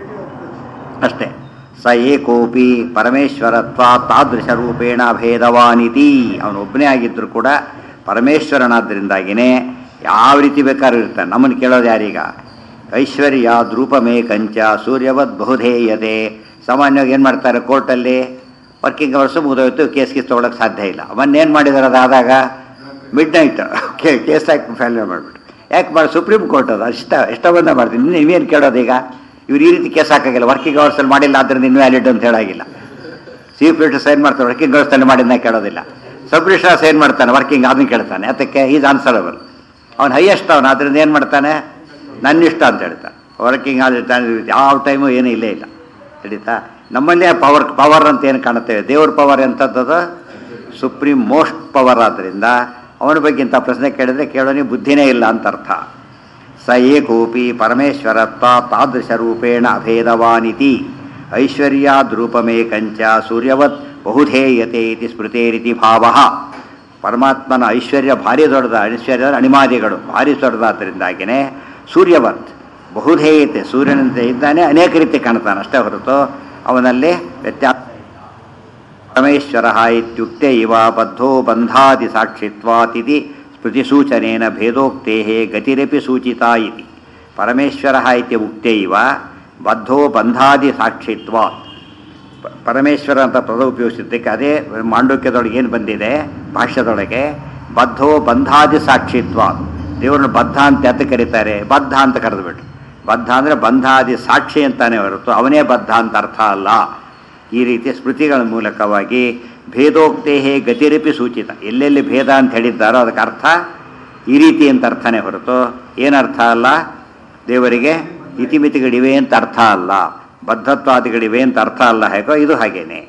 ಅಷ್ಟೇ ಸ ಏಕೋಪಿ ಪರಮೇಶ್ವರತ್ವ ತಾದೃಶ ರೂಪೇಣ ಭೇದವಾನಿತಿ ಅವನು ಒಬ್ಬನೇ ಆಗಿದ್ದರೂ ಕೂಡ ಪರಮೇಶ್ವರನಾದ್ದರಿಂದಾಗಿನೇ ಯಾವ ರೀತಿ ಬೇಕಾದ್ರೂ ಇರ್ತಾನೆ ನಮ್ಮನ್ನು ಕೇಳೋದು ಯಾರೀಗ ಐಶ್ವರ್ಯ ದ್ರೂಪಮೇ ಕಂಚ ಸೂರ್ಯವದ್ ಬಹುಧೇಯತೆ ಸಾಮಾನ್ಯವಾಗಿ ಏನು ಮಾಡ್ತಾರೆ ಕೋರ್ಟಲ್ಲಿ ವರ್ಕಿಂಗ್ ಅವರ್ಸು ಮುಗಿದೋಯ್ತು ಕೇಸ್ ಗೀಸ್ ತೊಗೊಳಕ್ಕೆ ಸಾಧ್ಯ ಇಲ್ಲ ಮೊನ್ನೇನು ಮಾಡಿದಾರೆ ಅದಾದಾಗ ಮಿಡ್ ನೈಟ್ ಕೇಸ್ ಹಾಕಿ ಫೈಲ್ ಮಾಡಿಬಿಟ್ಟು ಯಾಕೆ ಮಾಡಿ ಸುಪ್ರೀಂ ಕೋರ್ಟ್ ಅದು ಇಷ್ಟ ಎಷ್ಟ ಬಂದ ಮಾಡ್ತೀನಿ ನೀವೇನು ಕೇಳೋದು ಈಗ ಇವ್ರು ಈ ರೀತಿ ಕೇಸ್ ಹಾಕಾಗಿಲ್ಲ ವರ್ಕಿಂಗ್ ಅವರ್ಸಲ್ಲಿ ಮಾಡಿಲ್ಲ ಆದ್ದರಿಂದ ಇನ್ವ್ಯಾಲಿಡ್ ಅಂತ ಹೇಳಾಗಿಲ್ಲ ಚೀಫ್ ಮಿನಿಸ್ಟರ್ ಸೈನ್ ಮಾಡ್ತಾರೆ ವರ್ಕಿಂಗ್ ಅವರ್ಸಲ್ಲಿ ಮಾಡಿದ್ನ ಕೇಳೋದಿಲ್ಲ ಸಬ್ ರಿಜಿಸ್ಟ್ರಾರ್ ಸೈನ್ ಮಾಡ್ತಾನೆ ವರ್ಕಿಂಗ್ ಅದನ್ನ ಕೇಳ್ತಾನೆ ಅದಕ್ಕೆ ಈಸ್ ಆನ್ಸರಬಲ್ ಅವನು ಹೈಯೆಸ್ಟ್ ಅವನು ಅದರಿಂದ ಏನು ಮಾಡ್ತಾನೆ ನನ್ನ ಇಷ್ಟ ಅಂತ ಹೇಳ್ತಾನೆ ವರ್ಕಿಂಗ್ ಆದ ಯಾವ ಟೈಮು ಏನೂ ಇಲ್ಲೇ ಇಲ್ಲ ಹಿಡಿತಾ ನಮ್ಮಲ್ಲೇ ಪವರ್ ಪವರ್ ಅಂತ ಏನು ಕಾಣುತ್ತೇವೆ ದೇವ್ರ ಪವರ್ ಎಂಥದ್ದು ಸುಪ್ರೀಂ ಮೋಸ್ಟ್ ಪವರ್ ಆದ್ದರಿಂದ ಅವನ ಬಗ್ಗೆ ಇಂಥ ಪ್ರಶ್ನೆ ಕೇಳಿದ್ರೆ ಕೇಳೋನಿ ಬುದ್ಧಿನೇ ಇಲ್ಲ ಅಂತ ಅರ್ಥ ಸ ಏಕೋಪಿ ಪರಮೇಶ್ವರತ್ವ ತಾದೃಶ ರೂಪೇಣ ಅಭೇದವಾನಿತಿ ಐಶ್ವರ್ಯಾದ್ರೂಪಮೇಕಂಚ ಸೂರ್ಯವತ್ ಬಹುಧೇಯತೆ ಇತಿ ಸ್ಮೃತೇರಿತಿ ಭಾವ ಪರಮಾತ್ಮನ ಐಶ್ವರ್ಯ ಭಾರಿ ದೊಡ್ಡದ ಐಶ್ವರ್ಯದ ಅಣಿಮಾದಿಗಳು ಭಾರಿ ದೊಡ್ಡದಾದ್ದರಿಂದಾಗಿಯೇ ಸೂರ್ಯವತ್ ಬಹುಧೇಯತೆ ಸೂರ್ಯನಂತೆ ಇದ್ದಾನೆ ಅನೇಕ ರೀತಿ ಕಾಣ್ತಾನೆ ಅಷ್ಟೇ ಹೊರತು ಅವನಲ್ಲಿ ವ್ಯತ್ಯಾಸ ಪರಮೇಶ್ವರ ಇತ್ಯುಕ್ತೆ ಇವ ಬದ್ಧೋ ಬಂಧಾದಿ ಸಾಕ್ಷಿತ್ವಾತಿಥಿ ಸ್ಮೃತಿಸೂಚನೇನ ಭೇದೋಕ್ತೆ ಗತಿರಪಿ ಸೂಚಿತಾ ಇತಿ ಪರಮೇಶ್ವರ ಇತಿ ಉಕ್ತೆ ಇವ ಬದ್ಧೋ ಬಂಧಾದಿ ಸಾಕ್ಷಿತ್ವಾತ್ ಪ- ಪರಮೇಶ್ವರ ಅಂತ ಪದ ಉಪಯೋಗಿಸಿದ್ದಕ್ಕೆ ಅದೇ ಮಾಂಡವ್ಯದೊಳಗೆ ಏನು ಬಂದಿದೆ ಭಾಷ್ಯದೊಳಗೆ ಬದ್ಧೋ ಬಂಧಾದಿ ಸಾಕ್ಷಿತ್ವ ದೇವರನ್ನು ಬದ್ಧ ಅಂತ ಯಾತ ಕರೀತಾರೆ ಬದ್ಧ ಅಂತ ಕರೆದುಬಿಟ್ಟು ಬದ್ಧ ಅಂದರೆ ಬಂಧಾದಿ ಸಾಕ್ಷಿ ಅಂತಾನೆ ಹೊರತು ಅವನೇ ಬದ್ಧ ಅಂತ ಅರ್ಥ ಅಲ್ಲ ಈ ರೀತಿಯ ಸ್ಮೃತಿಗಳ ಮೂಲಕವಾಗಿ ಭೇದೋಕ್ತೇ ಗತಿರಪಿ ಸೂಚಿತ ಎಲ್ಲೆಲ್ಲಿ ಭೇದ ಅಂತ ಹೇಳಿದ್ದಾರೋ ಅದಕ್ಕೆ ಅರ್ಥ ಈ ರೀತಿ ಅಂತ ಅರ್ಥನೇ ಹೊರತು ಏನರ್ಥ ಅಲ್ಲ ದೇವರಿಗೆ ಇತಿಮಿತಿಗಳಿವೆ ಅಂತ ಅರ್ಥ ಅಲ್ಲ ಬದ್ಧತ್ವಾದಿಗಳಿವೆ ಅಂತ ಅರ್ಥ ಅಲ್ಲ ಹೇಗೋ ಇದು ಹಾಗೇನೆ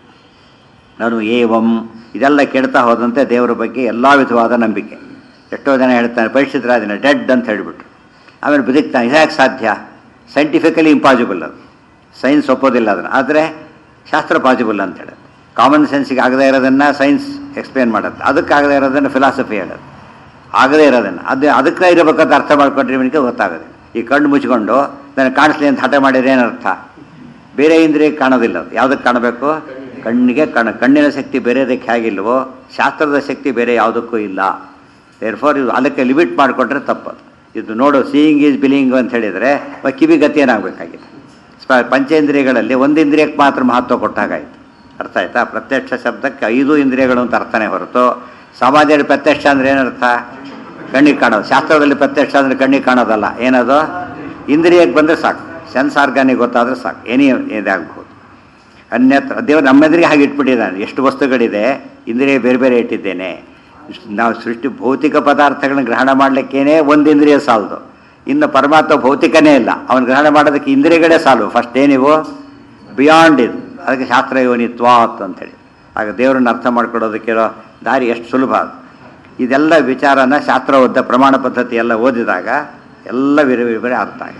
ನಾನು ಏವಂ ಇದೆಲ್ಲ ಕೇಳ್ತಾ ಹೋದಂತೆ ದೇವರ ಬಗ್ಗೆ ಎಲ್ಲ ವಿಧವಾದ ನಂಬಿಕೆ ಎಷ್ಟೋ ಜನ ಹೇಳ್ತಾನೆ ಪರಿಶುದ್ಧರಾದಿನ ಡೆಡ್ ಅಂತ ಹೇಳಿಬಿಟ್ಟು ಆಮೇಲೆ ಬದುಕ್ತಾನೆ ಇದ್ಯಾಕೆ ಸಾಧ್ಯ ಸೈಂಟಿಫಿಕಲಿ ಇಂಪಾಸಿಬಲ್ ಅದು ಸೈನ್ಸ್ ಒಪ್ಪೋದಿಲ್ಲ ಅದನ್ನು ಆದರೆ ಶಾಸ್ತ್ರ ಪಾಸಿಬಲ್ ಅಂತ ಹೇಳೋದು ಕಾಮನ್ ಸೆನ್ಸಿಗೆ ಆಗದೇ ಇರೋದನ್ನು ಸೈನ್ಸ್ ಎಕ್ಸ್ಪ್ಲೇನ್ ಮಾಡುತ್ತೆ ಅದಕ್ಕಾಗದೇ ಇರೋದನ್ನು ಫಿಲಾಸಫಿ ಹೇಳೋದು ಆಗದೇ ಇರೋದನ್ನು ಅದು ಅದಕ್ಕೆ ಇರಬೇಕಂತ ಅರ್ಥ ಮಾಡ್ಕೊಂಡ್ರೆ ಇವನಿಗೆ ಗೊತ್ತಾಗೋದು ಈ ಕಣ್ಣು ಮುಚ್ಕೊಂಡು ನನಗೆ ಕಾಣಿಸ್ಲಿ ಅಂತ ಹಠ ಮಾಡಿದ್ರೆ ಏನರ್ಥ ಬೇರೆ ಇಂದ್ರಿಯಕ್ಕೆ ಕಾಣೋದಿಲ್ಲ ಅದು ಯಾವುದಕ್ಕೆ ಕಾಣಬೇಕು ಕಣ್ಣಿಗೆ ಕಣ ಕಣ್ಣಿನ ಶಕ್ತಿ ಬೇರೆದಕ್ಕೆ ಹೇಗಿಲ್ವೋ ಶಾಸ್ತ್ರದ ಶಕ್ತಿ ಬೇರೆ ಯಾವುದಕ್ಕೂ ಇಲ್ಲ ದೇರ್ಫೋರ್ ಇದು ಅದಕ್ಕೆ ಲಿಮಿಟ್ ಮಾಡಿಕೊಂಡ್ರೆ ತಪ್ಪದು ಇದು ನೋಡು ಸೀಯಿಂಗ್ ಈಸ್ ಬಿಲಿಂಗ್ ಅಂತ ಹೇಳಿದರೆ ಕಿವಿ ಗತಿ ಏನಾಗಬೇಕಾಗಿದೆ ಸ್ಪ ಪಂಚೇಂದ್ರಿಯಗಳಲ್ಲಿ ಒಂದು ಇಂದ್ರಿಯಕ್ಕೆ ಮಾತ್ರ ಮಹತ್ವ ಕೊಟ್ಟಾಗಾಯಿತು ಅರ್ಥ ಆಯ್ತಾ ಪ್ರತ್ಯಕ್ಷ ಶಬ್ದಕ್ಕೆ ಐದು ಇಂದ್ರಿಯಗಳು ಅಂತ ಅರ್ಥನೇ ಹೊರತು ಸಮಾಜದಲ್ಲಿ ಪ್ರತ್ಯಕ್ಷ ಅಂದರೆ ಏನರ್ಥ ಕಣ್ಣಿಗೆ ಕಾಣೋದು ಶಾಸ್ತ್ರದಲ್ಲಿ ಪ್ರತ್ಯಕ್ಷ ಅಂದರೆ ಕಣ್ಣಿಗೆ ಕಾಣೋದಲ್ಲ ಏನದು ಇಂದ್ರಿಯಕ್ಕೆ ಬಂದರೆ ಸಾಕು ಸೆನ್ಸ್ ಆರ್ಗಾನಿಕ್ ಗೊತ್ತಾದರೆ ಸಾಕು ಏನೇ ಇದಾಗಬಹುದು ಅನ್ಯತ್ರ ದೇವರು ನಮ್ಮೆದುರಿಗೆ ಹಾಗೆ ಇಟ್ಬಿಟ್ಟಿದ್ದಾನೆ ಎಷ್ಟು ವಸ್ತುಗಳಿದೆ ಇಂದ್ರಿಯ ಬೇರೆ ಬೇರೆ ಇಟ್ಟಿದ್ದೇನೆ ಇಷ್ಟು ನಾವು ಸೃಷ್ಟಿ ಭೌತಿಕ ಪದಾರ್ಥಗಳನ್ನ ಗ್ರಹಣ ಮಾಡಲಿಕ್ಕೇನೆ ಒಂದು ಇಂದ್ರಿಯ ಸಾಲದು ಇನ್ನು ಪರಮಾತ್ಮ ಭೌತಿಕನೇ ಇಲ್ಲ ಅವನು ಗ್ರಹಣ ಮಾಡೋದಕ್ಕೆ ಇಂದ್ರಿಯಗಳೇ ಸಾಲು ಫಸ್ಟ್ ಏನಿವು ಬಿಯಾಂಡ್ ಇದು ಅದಕ್ಕೆ ಶಾಸ್ತ್ರ ಯೋನಿತ್ವಾತ್ ಅಂತೇಳಿ ಆಗ ದೇವರನ್ನ ಅರ್ಥ ಮಾಡ್ಕೊಡೋದಕ್ಕಿರೋ ದಾರಿ ಎಷ್ಟು ಸುಲಭ ಅದು ಇದೆಲ್ಲ ವಿಚಾರನ ಶಾಸ್ತ್ರ ಓದ ಪ್ರಮಾಣ ಪದ್ಧತಿ ಎಲ್ಲ ಓದಿದಾಗ ಎಲ್ಲ ವಿರ ವಿವರ ಅರ್ಥ ಆಗುತ್ತೆ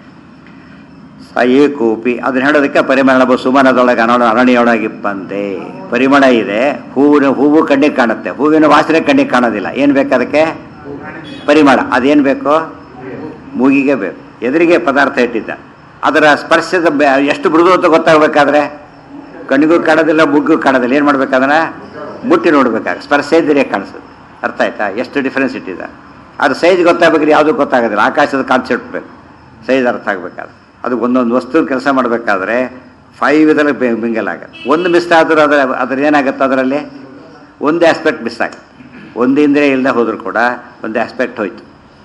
ಸ ಏಕೋಪಿ ಅದನ್ನ ಹೇಳೋದಕ್ಕೆ ಪರಿಮಳ ಸುಮನದೊಳಗೆ ಅನೋಡ ಅರಣ್ಯೊಳಗಿಪ್ಪಂತೆ ಪರಿಮಳ ಇದೆ ಹೂವಿನ ಹೂವು ಕಣ್ಣಿಗೆ ಕಾಣುತ್ತೆ ಹೂವಿನ ವಾಸನೆ ಕಣ್ಣಿಗೆ ಕಾಣೋದಿಲ್ಲ ಏನು ಬೇಕು ಅದಕ್ಕೆ ಪರಿಮಳ ಅದೇನು ಬೇಕು ಮೂಗಿಗೆ ಬೇಕು ಎದುರಿಗೆ ಪದಾರ್ಥ ಇಟ್ಟಿದ್ದ ಅದರ ಸ್ಪರ್ಶದ ಬೆ- ಎಷ್ಟು ಮೃದು ಅಂತ ಗೊತ್ತಾಗಬೇಕಾದ್ರೆ ಕಣ್ಣಿಗೂ ಕಾಣೋದಿಲ್ಲ ಮುಗ್ಗೂ ಕಾಣೋದಿಲ್ಲ ಏನು ಮಾಡ್ಬೇಕಾದ್ರೆ ಮುಟ್ಟಿ ನೋಡ್ಬೇಕಾಗ ಸ್ಪರ್ಶ ಇದ್ದರೆ ಕಾಣಿಸುತ್ತೆ ಅರ್ಥ ಆಯ್ತಾ ಎಷ್ಟು ಡಿಫ್ರೆನ್ಸ್ ಇಟ್ಟಿದ್ದ ಅದು ಸೈಜ್ ಗೊತ್ತಾಗ್ಬೇಕಾದ್ರೆ ಯಾವುದೂ ಗೊತ್ತಾಗೋದಿಲ್ಲ ಆಕಾಶದ ಕಾನ್ಸೆಪ್ಟ್ ಬೇಕು ಸೈಜ್ ಅರ್ಥ ಆಗಬೇಕಾದ್ರೆ ಅದು ಒಂದೊಂದು ವಸ್ತು ಕೆಲಸ ಮಾಡಬೇಕಾದ್ರೆ ಫೈವ್ ಇದರಲ್ಲಿ ಮಿಂಗಲ್ ಆಗುತ್ತೆ ಒಂದು ಮಿಸ್ ಆದರೂ ಅದರ ಅದ್ರ ಏನಾಗುತ್ತೆ ಅದರಲ್ಲಿ ಒಂದು ಆಸ್ಪೆಕ್ಟ್ ಮಿಸ್ ಆಗುತ್ತೆ ಒಂದು ಇಂದ್ರಿಯ ಇಲ್ಲದೆ ಹೋದರೂ ಕೂಡ ಒಂದು ಆಸ್ಪೆಕ್ಟ್ ಹೋಯ್ತು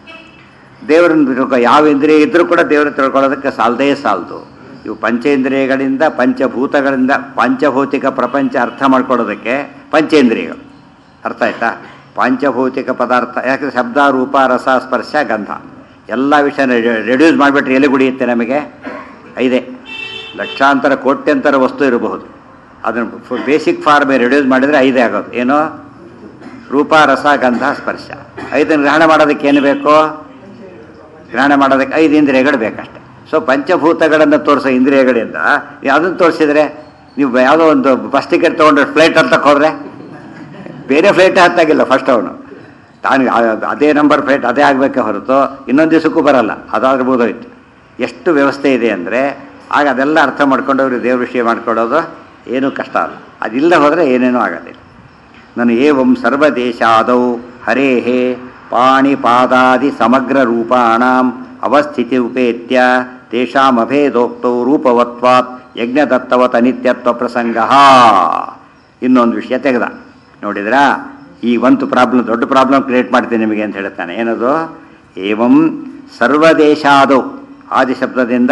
ದೇವರನ್ನು ತಿಳ್ಕೊ ಯಾವ ಇಂದ್ರಿಯ ಇದ್ರೂ ಕೂಡ ದೇವರು ತಿಳ್ಕೊಳ್ಳೋದಕ್ಕೆ ಸಾಲದೇ ಸಾಲದು ಇವು ಪಂಚೇಂದ್ರಿಯಗಳಿಂದ ಪಂಚಭೂತಗಳಿಂದ ಪಂಚಭೌತಿಕ ಪ್ರಪಂಚ ಅರ್ಥ ಮಾಡ್ಕೊಳ್ಳೋದಕ್ಕೆ ಪಂಚೇಂದ್ರಿಯಗಳು ಅರ್ಥ ಆಯ್ತಾ ಪಂಚಭೌತಿಕ ಪದಾರ್ಥ ಯಾಕಂದ್ರೆ ಶಬ್ದ ರೂಪ ರಸ ಸ್ಪರ್ಶ ಗಂಧ ಎಲ್ಲ ವಿಷಯನ ರೆಡ್ಯೂಸ್ ಮಾಡಿಬಿಟ್ರೆ ಎಲ್ಲಿ ಗುಡಿಯುತ್ತೆ ನಮಗೆ ಐದೇ ಲಕ್ಷಾಂತರ ಕೋಟ್ಯಂತರ ವಸ್ತು ಇರಬಹುದು ಅದನ್ನು ಬೇಸಿಕ್ ಫಾರ್ಮ್ ರೆಡ್ಯೂಸ್ ಮಾಡಿದರೆ ಐದೇ ಆಗೋದು ಏನು ರೂಪ ರಸ ಗಂಧ ಸ್ಪರ್ಶ ಐದನ್ನು ಗ್ರಹಣ ಮಾಡೋದಕ್ಕೆ ಏನು ಬೇಕು ಗ್ರಹಣ ಮಾಡೋದಕ್ಕೆ ಐದು ಇಂದ್ರಿಯಗಳು ಬೇಕಷ್ಟೆ ಸೊ ಪಂಚಭೂತಗಳನ್ನು ತೋರಿಸೋ ಇಂದ್ರಿಯಗಳಿಂದ ನೀವು ಅದನ್ನು ತೋರಿಸಿದ್ರೆ ನೀವು ಯಾವುದೋ ಒಂದು ಬಸ್ ಟಿಕೆಟ್ ತೊಗೊಂಡ್ರೆ ಫ್ಲೈಟ್ ಹತ್ತಕ್ಕೆ ಹೋದರೆ ಬೇರೆ ಫ್ಲೈಟ್ ಹತ್ತಾಗಿಲ್ಲ ಫಸ್ಟ್ ಅವನು ತಾನು ಆ- ಅದೇ ನಂಬರ್ ಫ್ಲೈಟ್ ಅದೇ ಆಗಬೇಕೆ ಹೊರತು ಇನ್ನೊಂದು ದಿವಸಕ್ಕೂ ಬರಲ್ಲ ಅದಾದ್ರೆ ಬೋಧೋಯ್ತು ಎಷ್ಟು ವ್ಯವಸ್ಥೆ ಇದೆ ಅಂದರೆ ಆಗ ಅದೆಲ್ಲ ಅರ್ಥ ಮಾಡ್ಕೊಂಡು ಅವ್ರಿಗೆ ದೇವ್ರ ವಿಷಯ ಮಾಡ್ಕೊಳ್ಳೋದು ಏನೂ ಕಷ್ಟ ಅಲ್ಲ ಅದಿಲ್ಲದೆ ಹೋದರೆ ಏನೇನೂ ಆಗೋದಿಲ್ಲ ನಾನು ಏವಂ ಸರ್ವದೇಶಾದೌ ಹರೇಹೇ ಪಾಣಿಪಾದಾದಿ ಸಮಗ್ರ ರೂಪಾಣಾಂ ಅವಸ್ಥಿತಿ ಉಪೇತ್ಯ ತೇಷಾಮಭೇದೋಕ್ತೌ ರೂಪವತ್ವಾತ್ ಯಜ್ಞದತ್ತವತ ನಿತ್ಯತ್ವ ಪ್ರಸಂಗ ಇನ್ನೊಂದು ವಿಷಯ ತೆಗೆದ ನೋಡಿದ್ರಾ ಈ ಒಂದು ಪ್ರಾಬ್ಲಮ್ ದೊಡ್ಡ ಪ್ರಾಬ್ಲಮ್ ಕ್ರಿಯೇಟ್ ಮಾಡ್ತೀನಿ ನಿಮಗೆ ಅಂತ ಹೇಳ್ತಾನೆ ಏನದು ಏವಂ ಸರ್ವದೇಶಾದೌ ಆದಿ ಶಬ್ದದಿಂದ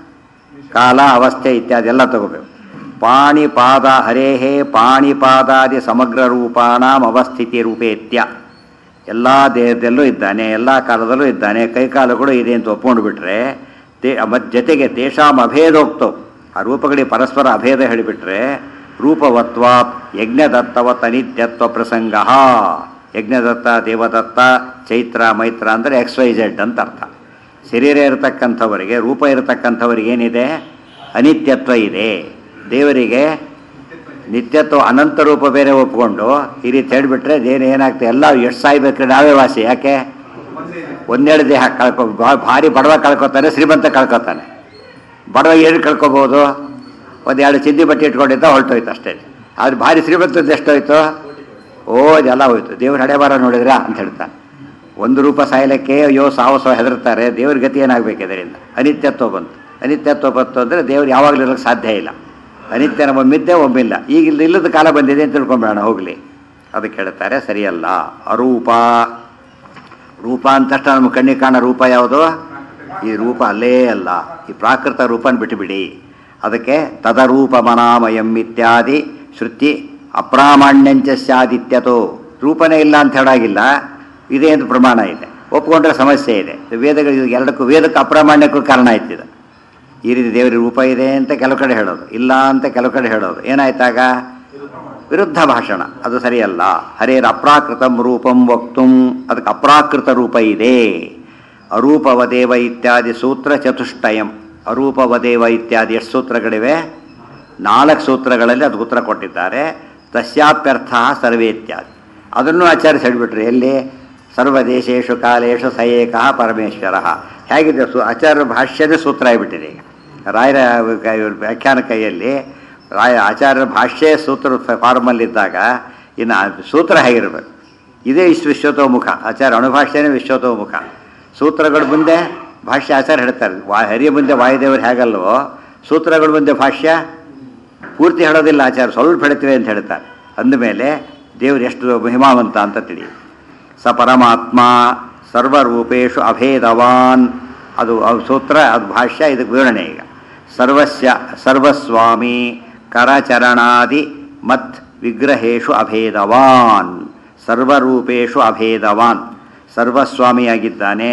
ಕಾಲ ಅವಸ್ಥೆ ಇತ್ಯಾದಿ ಎಲ್ಲ ತಗೋಬೇಕು ಪಾಣಿಪಾದ ಹರೇಹೇ ಪಾಣಿಪಾದಾದಿ ಸಮಗ್ರ ರೂಪಾಣಾಂ ಅವಸ್ಥಿತಿ ರೂಪೇತ್ಯ ಎಲ್ಲ ದೇಹದಲ್ಲೂ ಇದ್ದಾನೆ ಎಲ್ಲ ಕಾಲದಲ್ಲೂ ಇದ್ದಾನೆ ಕೈಕಾಲುಗಳು ಇದೆ ಅಂತ ಒಪ್ಕೊಂಡು ಬಿಟ್ರೆ ತೇ ಮತ್ತು ಜೊತೆಗೆ ತೇಷಾಂ ಅಭೇದೋಕ್ತವು ಆ ರೂಪಗಳಿಗೆ ಪರಸ್ಪರ ಅಭೇದ ಹೇಳಿಬಿಟ್ರೆ ರೂಪವತ್ವ ಯಜ್ಞದತ್ತವತ ನಿತ್ಯತ್ವ ಪ್ರಸಂಗ ಯಜ್ಞದತ್ತ ದೇವದತ್ತ ಚೈತ್ರ ಮೈತ್ರ ಅಂದರೆ ಎಕ್ಸ್ ವೈ ಜೆಡ್ ಅಂತ ಅರ್ಥ ಶರೀರ ಇರತಕ್ಕಂಥವರಿಗೆ ರೂಪ ಇರತಕ್ಕಂಥವರಿಗೆ ಏನಿದೆ ಅನಿತ್ಯತ್ವ ಇದೆ ದೇವರಿಗೆ ನಿತ್ಯತ್ವ ಅನಂತ ರೂಪ ಬೇರೆ ಒಪ್ಕೊಂಡು ಈ ರೀತಿ ಹೇಳಿಬಿಟ್ರೆ ಏನು ಏನಾಗ್ತದೆ ಎಲ್ಲ ಎಷ್ಟು ಸಾಯ್ಬೇಕ್ರೆ ನಾವೇ ವಾಸಿ ಯಾಕೆ ಒಂದೆರಡು ದೇಹ ಕಳ್ಕೊ ಭಾ- ಭಾರಿ ಬಡವ ಕಳ್ಕೊತಾನೆ ಶ್ರೀಮಂತ ಕಳ್ಕೊತಾನೆ ಬಡವ ಏನು ಕಳ್ಕೊಬೋದು ಒಂದು ಎರಡು ಚಿಂದಿ ಬಟ್ಟೆ ಇಟ್ಕೊಂಡಿದ್ದ ಹೊರಟೋಯ್ತು ಅಷ್ಟೇ ಆದ್ರೆ ಭಾರಿ ಶ್ರೀಮಂತದ್ದು ಎಷ್ಟೋಯ್ತು ಓ ಇದೆಲ್ಲ ಹೋಯ್ತು ದೇವ್ರ ಹಣೆ ಬಾರ ನೋಡಿದ್ರಾ ಅಂತ ಹೇಳ್ತಾನೆ ಒಂದು ರೂಪ ಸಾಯಲಿಕ್ಕೆ ಅಯ್ಯೋ ಸಾವು ಸಾವು ಹೆದರ್ತಾರೆ ದೇವ್ರ ಗತಿ ಏನಾಗಬೇಕು ಇದರಿಂದ ಅನಿತ್ಯತ್ವ ಬಂತು ಅನಿತ್ಯತ್ವ ಬಂತು ಅಂದರೆ ದೇವ್ರು ಯಾವಾಗಲೂ ಇರೋಕ್ಕೆ ಸಾಧ್ಯ ಇಲ್ಲ ಅನಿತ್ಯ ನಮ್ಮ ಮಿದ್ದೆ ಒಮ್ಮಿಲ್ಲ ಈಗ ಇಲ್ಲಿ ಇಲ್ಲದ ಕಾಲ ಬಂದಿದೆ ಅಂತ ತಿಳ್ಕೊಂಬೇಡ ಹೋಗಲಿ ಅದಕ್ಕೆ ಹೇಳ್ತಾರೆ ಸರಿಯಲ್ಲ ಅರೂಪ ರೂಪ ಅಂತ ತಕ್ಷಣ ನಮ್ಮ ಕಣ್ಣಿಗೆ ಕಾಣೋ ರೂಪ ಯಾವುದು ಈ ರೂಪ ಅಲ್ಲೇ ಅಲ್ಲ ಈ ಪ್ರಾಕೃತ ರೂಪನ ಬಿಟ್ಟುಬಿಡಿ ಅದಕ್ಕೆ ತದರೂಪ ಮನಾಮಯಂ ಇತ್ಯಾದಿ ಶ್ರುತಿ ಅಪ್ರಾಮಾಣ್ಯಂಚ ಸ್ಯಾದಿತ್ಯತೋ ರೂಪನೇ ಇಲ್ಲ ಅಂತ ಹೇಳಾಗಿಲ್ಲ ಇದೆ ಅಂತ ಪ್ರಮಾಣ ಇದೆ ಒಪ್ಕೊಂಡ್ರೆ ಸಮಸ್ಯೆ ಇದೆ ವೇದಗಳು ಎರಡಕ್ಕೂ ವೇದಕ್ಕೆ ಅಪ್ರಾಮಾಣ್ಯಕ್ಕೂ ಕಾರಣ ಆಯ್ತಿದೆ ಈ ರೀತಿ ದೇವರ ರೂಪ ಇದೆ ಅಂತ ಕೆಲವು ಕಡೆ ಹೇಳೋದು ಇಲ್ಲ ಅಂತ ಕೆಲವು ಕಡೆ ಹೇಳೋದು ಏನಾಯ್ತಾಗ ವಿರುದ್ಧ ಭಾಷಣ ಅದು ಸರಿಯಲ್ಲ ಹರೇರ್ ಅಪ್ರಾಕೃತಂ ರೂಪಂ ವಕ್ತುಂ ಅದಕ್ಕೆ ಅಪ್ರಾಕೃತ ರೂಪ ಇದೆ ಅರೂಪವದೇವ ಇತ್ಯಾದಿ ಸೂತ್ರ ಚತುಷ್ಟಯಂ ಅರೂಪವದೇವ ಇತ್ಯಾದಿ ಎಷ್ಟು ಸೂತ್ರಗಳಿವೆ ನಾಲ್ಕು ಸೂತ್ರಗಳಲ್ಲಿ ಅದಕ್ಕೆ ಉತ್ತರ ಕೊಟ್ಟಿದ್ದಾರೆ ತಸ್ಯಾಪ್ಯರ್ಥ ಸರ್ವೇ ಇತ್ಯಾದಿ ಅದನ್ನು ಆಚಾರ್ಯ ಹೇಳಿಬಿಟ್ರು ಎಲ್ಲಿ ಸರ್ವದೇಶೇಶು ಕಾಲೇಶು ಸ ಏಕಃ ಪರಮೇಶ್ವರ ಹೇಗಿದೆ ಸು ಆಚಾರ್ಯ ಭಾಷ್ಯದ ಸೂತ್ರ ಆಗಿಬಿಟ್ಟಿದೆ ಈಗ ರಾಯರ ಕೈ- ವ್ಯಾಖ್ಯಾನ ಕೈಯಲ್ಲಿ ರಾಯ ಆಚಾರ್ಯರ ಭಾಷ್ಯ ಸೂತ್ರ ಫಾರ್ಮಲ್ಲಿದ್ದಾಗ ಇನ್ನು ಆ ಸೂತ್ರ ಹೇಗಿರಬೇಕು ಇದೇ ಇಷ್ಟು ವಿಶ್ವತೋಮುಖ ಆಚಾರ್ಯ ಅಣುಭಾಷ್ಯನೇ ವಿಶ್ವತೋಮುಖ ಸೂತ್ರಗಳ ಮುಂದೆ ಭಾಷ್ಯ ಆಚಾರ್ಯ ಹೇಳ್ತಾರೆ ವಾ ಹರಿಯ ಮುಂದೆ ವಾಯುದೇವರು ಹೇಗಲ್ವೋ ಸೂತ್ರಗಳ ಮುಂದೆ ಭಾಷ್ಯ ಪೂರ್ತಿ ಹೇಳೋದಿಲ್ಲ ಆಚಾರ್ಯ ಸ್ವಲ್ಪ ಹೇಳ್ತೀವಿ ಅಂತ ಹೇಳ್ತಾರೆ ಅಂದಮೇಲೆ ದೇವರು ಎಷ್ಟು ಮಹಿಮಾವಂತ ಅಂತ ತಿಳಿ ಸ ಪರಮಾತ್ಮ ಸರ್ವರೂಪೇಶು ಅಭೇದವಾನ್ ಅದು ಅದು ಸೂತ್ರ ಅದು ಭಾಷ್ಯ ಇದಕ್ಕೆ ವಿವರಣೆ ಈಗ ಸರ್ವಸ್ಯ ಸರ್ವಸ್ವಾಮಿ ಕರಚರಣಾದಿ ಮತ್ ವಿಗ್ರಹೇಶು ಅಭೇದವಾನ್ ಸರ್ವರೂಪೇಶು ಅಭೇದವಾನ್ ಸರ್ವಸ್ವಾಮಿಯಾಗಿದ್ದಾನೆ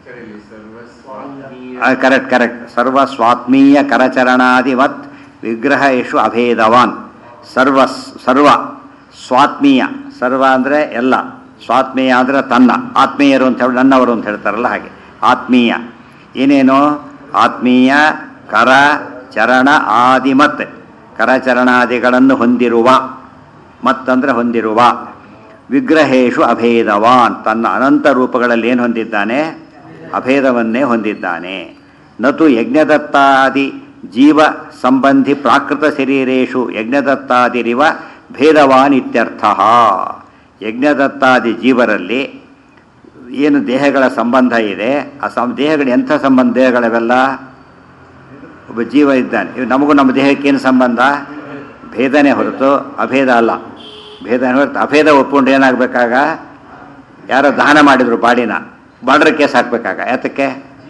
ಕರೆಕ್ಟ್ ಕರೆಕ್ಟ್ ಸರ್ವಸ್ವಾತ್ಮೀಯ ಕರಚರಣಾದಿ ಮತ್ ವಿಗ್ರಹೇಶು ಅಭೇದವಾನ್ ಸರ್ವ ಸರ್ವ ಸ್ವಾತ್ಮೀಯ ಸರ್ವ ಅಂದರೆ ಎಲ್ಲ ಸ್ವಾತ್ಮೀಯ ಅಂದರೆ ತನ್ನ ಆತ್ಮೀಯರು ಅಂತ ಹೇಳಿ ನನ್ನವರು ಅಂತ ಹೇಳ್ತಾರಲ್ಲ ಹಾಗೆ ಆತ್ಮೀಯ ಏನೇನು ಆತ್ಮೀಯ ಕರ ಚರಣ ಆದಿಮತ್ ಕರಚರಣಾದಿಗಳನ್ನು ಹೊಂದಿರುವ ಮತ್ತಂದ್ರೆ ಹೊಂದಿರುವ ವಿಗ್ರಹೇಶು ಅಭೇದವಾನ್ ತನ್ನ ಅನಂತ ರೂಪಗಳಲ್ಲಿ ಏನು ಹೊಂದಿದ್ದಾನೆ ಅಭೇದವನ್ನೇ ಹೊಂದಿದ್ದಾನೆ ನತು ಯಜ್ಞದತ್ತಾದಿ ಜೀವ ಸಂಬಂಧಿ ಪ್ರಾಕೃತ ಶರೀರೇಶು ಯಜ್ಞದತ್ತಾದಿರಿವ ಭೇದವಾನ್ ಇತ್ಯರ್ಥ ಯಜ್ಞದತ್ತಾದಿ ಜೀವರಲ್ಲಿ ಏನು ದೇಹಗಳ ಸಂಬಂಧ ಇದೆ ಆ ಸಂ ದೇಹಗಳು ಎಂಥ ಸಂಬಂಧ ದೇಹಗಳವೆಲ್ಲ ಒಬ್ಬ ಜೀವ ಇದ್ದಾನೆ ಇವ್ ನಮಗೂ ನಮ್ಮ ದೇಹಕ್ಕೆ ಏನು ಸಂಬಂಧ ಭೇದನೇ ಹೊರತು ಅಭೇದ ಅಲ್ಲ ಭೇದ ಹೊರತು ಅಭೇದ ಒಪ್ಕೊಂಡು ಏನಾಗಬೇಕಾಗ ಯಾರೋ ದಾನ ಮಾಡಿದ್ರು ಬಾಡಿನ ಬಾರ್ಡರ್ ಕೇಸ್ ಹಾಕ್ಬೇಕಾಗ ಯಾತಕ್ಕೆ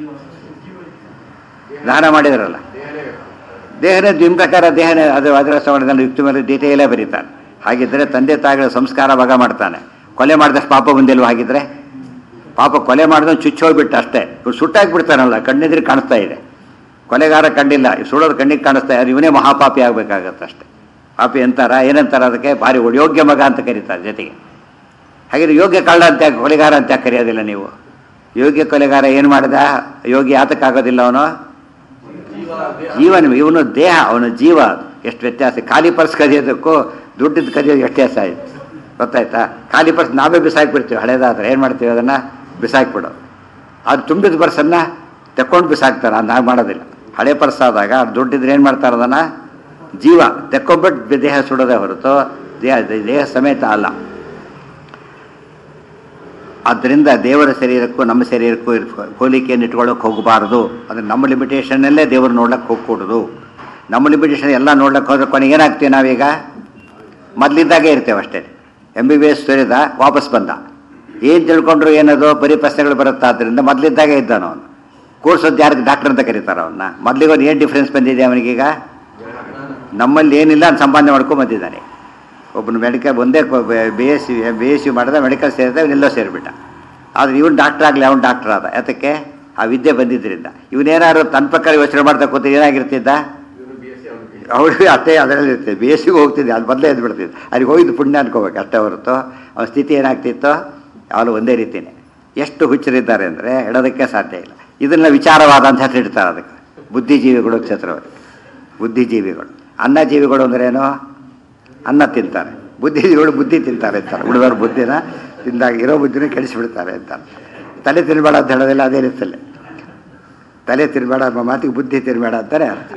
ದಾನ ಮಾಡಿದ್ರಲ್ಲ ದೇಹನೇ ನಿಮ್ಮ ಪ್ರಕಾರ ದೇಹನೇ ಅದು ಅದರ ಸವರ್ಣದಲ್ಲಿ ಯುಕ್ತಿ ಮೇಲೆ ಡೀಟೇಲೇ ಬರೀತಾನೆ ಹಾಗಿದ್ದರೆ ತಂದೆ ತಾಯಿಗಳ ಸಂಸ್ಕಾರ ಭಾಗ ಮಾಡ್ತಾನೆ ಕೊಲೆ ಮಾಡಿದಷ್ಟು ಪಾಪ ಬಂದಿಲ್ವ ಹಾಗಿದ್ರೆ ಪಾಪ ಕೊಲೆ ಮಾಡಿದ ಚುಚ್ಚೋಗ್ಬಿಟ್ಟು ಅಷ್ಟೇ ಇವ್ರು ಸುಟ್ಟಾಕ್ಬಿಡ್ತಾನಲ್ಲ ಕಣ್ಣಿದ್ರೆ ಕಾಣಿಸ್ತಾ ಇದೆ ಕೊಲೆಗಾರ ಕಂಡಿಲ್ಲ ಇವ್ ಸುಡೋದು ಕಣ್ಣಿಗೆ ಕಾಣಿಸ್ತಾ ಇದೆ ಇವನೇ ಮಹಾಪಾಪಿ ಆಗಬೇಕಾಗತ್ತೆ ಅಷ್ಟೇ ಪಾಪಿ ಅಂತಾರ ಏನಂತಾರ ಅದಕ್ಕೆ ಭಾರಿ ಯೋಗ್ಯ ಮಗ ಅಂತ ಕರೀತಾರೆ ಜೊತೆಗೆ ಹಾಗಿದ್ರೆ ಯೋಗ್ಯ ಕಳ್ಳ ಅಂತ ಯಾಕೆ ಕೊಲೆಗಾರ ಅಂತ ಯಾಕೆ ಕರೆಯೋದಿಲ್ಲ ನೀವು ಯೋಗ್ಯ ಕೊಲೆಗಾರ ಏನು ಮಾಡಿದ ಯೋಗ್ಯ ಆಗೋದಿಲ್ಲ ಅವನು ಜೀವನ ಇವನು ದೇಹ ಅವನ ಜೀವ ಎಷ್ಟು ವ್ಯತ್ಯಾಸ ಖಾಲಿ ಪರ್ಸ್ ಕದಿಯೋದಕ್ಕೂ ದುಡ್ಡಿದ್ದು ಕದಿಯೋದು ವ್ಯತ್ಯಾಸ ಆಯ್ತು ಗೊತ್ತಾಯ್ತಾ ಖಾಲಿ ಪರ್ಸ್ ನಾವೇ ಬಿಸಾಕ್ಬಿಡ್ತೀವಿ ಹಳೇದಾದ್ರೆ ಏನು ಮಾಡ್ತೀವಿ ಅದನ್ನು ಬಿಸಾಕ್ಬಿಡೋದು ಅದು ತುಂಬಿದ ಪರ್ಸನ್ನು ತೆಕ್ಕೊಂಡು ಬಿಸಾಕ್ತಾರೆ ಅದು ನಾವು ಮಾಡೋದಿಲ್ಲ ಹಳೆ ಪರ್ಸ್ ಆದಾಗ ಅದು ದುಡ್ಡಿದ್ರೆ ಏನು ಮಾಡ್ತಾರೆ ಅದನ್ನು ಜೀವ ತೆಕ್ಕೊಂಬಿಟ್ಟು ದೇಹ ಸುಡೋದೇ ಹೊರತು ದೇಹ ದೇಹ ಸಮೇತ ಅಲ್ಲ ಆದ್ದರಿಂದ ದೇವರ ಶರೀರಕ್ಕೂ ನಮ್ಮ ಶರೀರಕ್ಕೂ ಇರ್- ಹೋಲಿಕೆಯನ್ನು ಇಟ್ಕೊಳ್ಳೋಕೆ ಹೋಗಬಾರ್ದು ಅಂದರೆ ನಮ್ಮ ಲಿಮಿಟೇಷನ್ನಲ್ಲೇ ದೇವರು ನೋಡ್ಲಿಕ್ಕೆ ಹೋಗ್ಕೊಡೋದು ನಮ್ಮ ಲಿಮಿಟೇಷನ್ ಎಲ್ಲ ನೋಡ್ಲಿಕ್ಕೆ ಹೋದ್ರೆ ಕೊನೆಗೆ ಏನಾಗ್ತೀವಿ ನಾವೀಗ ಮೊದಲಿದ್ದಾಗೆ ಇರ್ತೇವೆ ಅಷ್ಟೇ ಎಮ್ ಬಿ ಬಿ ಎಸ್ ಸೇರಿದ ವಾಪಸ್ ಬಂದ ಏನು ತಿಳ್ಕೊಂಡ್ರು ಏನದು ಬರೀ ಪ್ರಶ್ನೆಗಳು ಬರುತ್ತೆ ಆದ್ದರಿಂದ ಮೊದಲಿದ್ದಾಗೆ ಇದ್ದಾನ ಅವನು ಕೂರ್ಸೋದು ಯಾರಿಗೆ ಡಾಕ್ಟರ್ ಅಂತ ಕರೀತಾರೆ ಅವನ್ನ ಮೊದಲಿಗೆ ಅವ್ನು ಏನು ಡಿಫ್ರೆನ್ಸ್ ಬಂದಿದೆ ಅವನಿಗೀಗ ನಮ್ಮಲ್ಲಿ ಏನಿಲ್ಲ ಅಂತ ಸಂಪಾದನೆ ಮಾಡ್ಕೊಂಡು ಬಂದಿದ್ದಾನೆ ಒಬ್ಬನು ಮೆಡಿಕಲ್ ಒಂದೇ B S C B S C ಮಾಡಿದ ಮೆಡಿಕಲ್ ಸೇರಿದ ಇವನೆಲ್ಲೋ ಸೇರಿಬಿಟ್ಟ ಆದರೆ ಇವನು ಡಾಕ್ಟರ್ ಆಗಲಿ ಅವನು ಡಾಕ್ಟರ್ ಆದ ಯಾತಕ್ಕೆ ಆ ವಿದ್ಯೆ ಬಂದಿದ್ದರಿಂದ ಇವನೇನಾದ್ರು ತನ್ನ ಪ್ರಕಾರ ಯೋಚನೆ ಮಾಡ್ತಾ ಕೂತ ಏನಾಗಿರ್ತಿದ್ದ ಅವ್ರಿಗೆ ಅಷ್ಟೇ ಅದರಲ್ಲಿ ಇರ್ತಿದ್ದೆ ಬಿ ಎಸ್ ಸಿಗೆ ಹೋಗ್ತಿದ್ದೆ ಅದು ಮೊದಲೇ ಎದ್ದು ಬಿಡ್ತಿದ್ದೆ ಅಲ್ಲಿಗೆ ಹೋಗಿದ್ದು ಪುಣ್ಯ ಅನ್ಕೋಬೇಕು ಅಷ್ಟೇ ಹೊರತು ಅವನ ಸ್ಥಿತಿ ಏನಾಗ್ತಿತ್ತು ಅವನು ಒಂದೇ ರೀತಿಯೇ ಎಷ್ಟು ಹುಚ್ಚರಿದ್ದಾರೆ ಅಂದರೆ ಹೇಳೋದಕ್ಕೆ ಸಾಧ್ಯ ಇಲ್ಲ ಇದನ್ನ ವಿಚಾರವಾದ ಅಂತ ಹೆಸರು ಇಡ್ತಾರೆ ಅದಕ್ಕೆ ಬುದ್ಧಿಜೀವಿಗಳು ಕ್ಷೇತ್ರವರು ಬುದ್ಧಿಜೀವಿಗಳು ಅನ್ನಜೀವಿಗಳು ಅಂದ್ರೇನು ಅನ್ನ ತಿಂತಾರೆ ಬುದ್ಧಿಜೀವಿಗಳು ಬುದ್ಧಿ ತಿಂತಾರೆ ಅಂತಾರೆ ಹುಡುಗರು ಬುದ್ಧಿನ ತಿಂದಾಗ ಇರೋ ಬುದ್ಧಿನ ಕೆಡಿಸಿಬಿಡ್ತಾರೆ ಅಂತಾರೆ ತಲೆ ತಿನ್ಬೇಡ ಅಂತ ಹೇಳೋದಿಲ್ಲ ಅದೇ ರೀತಿಯಲ್ಲೇ ತಲೆ ತಿನ್ಬೇಡ ಅನ್ನೋ ಮಾತಿಗೆ ಬುದ್ಧಿ ತಿನ್ಬೇಡ ಅಂತಾರೆ ಅರ್ಥ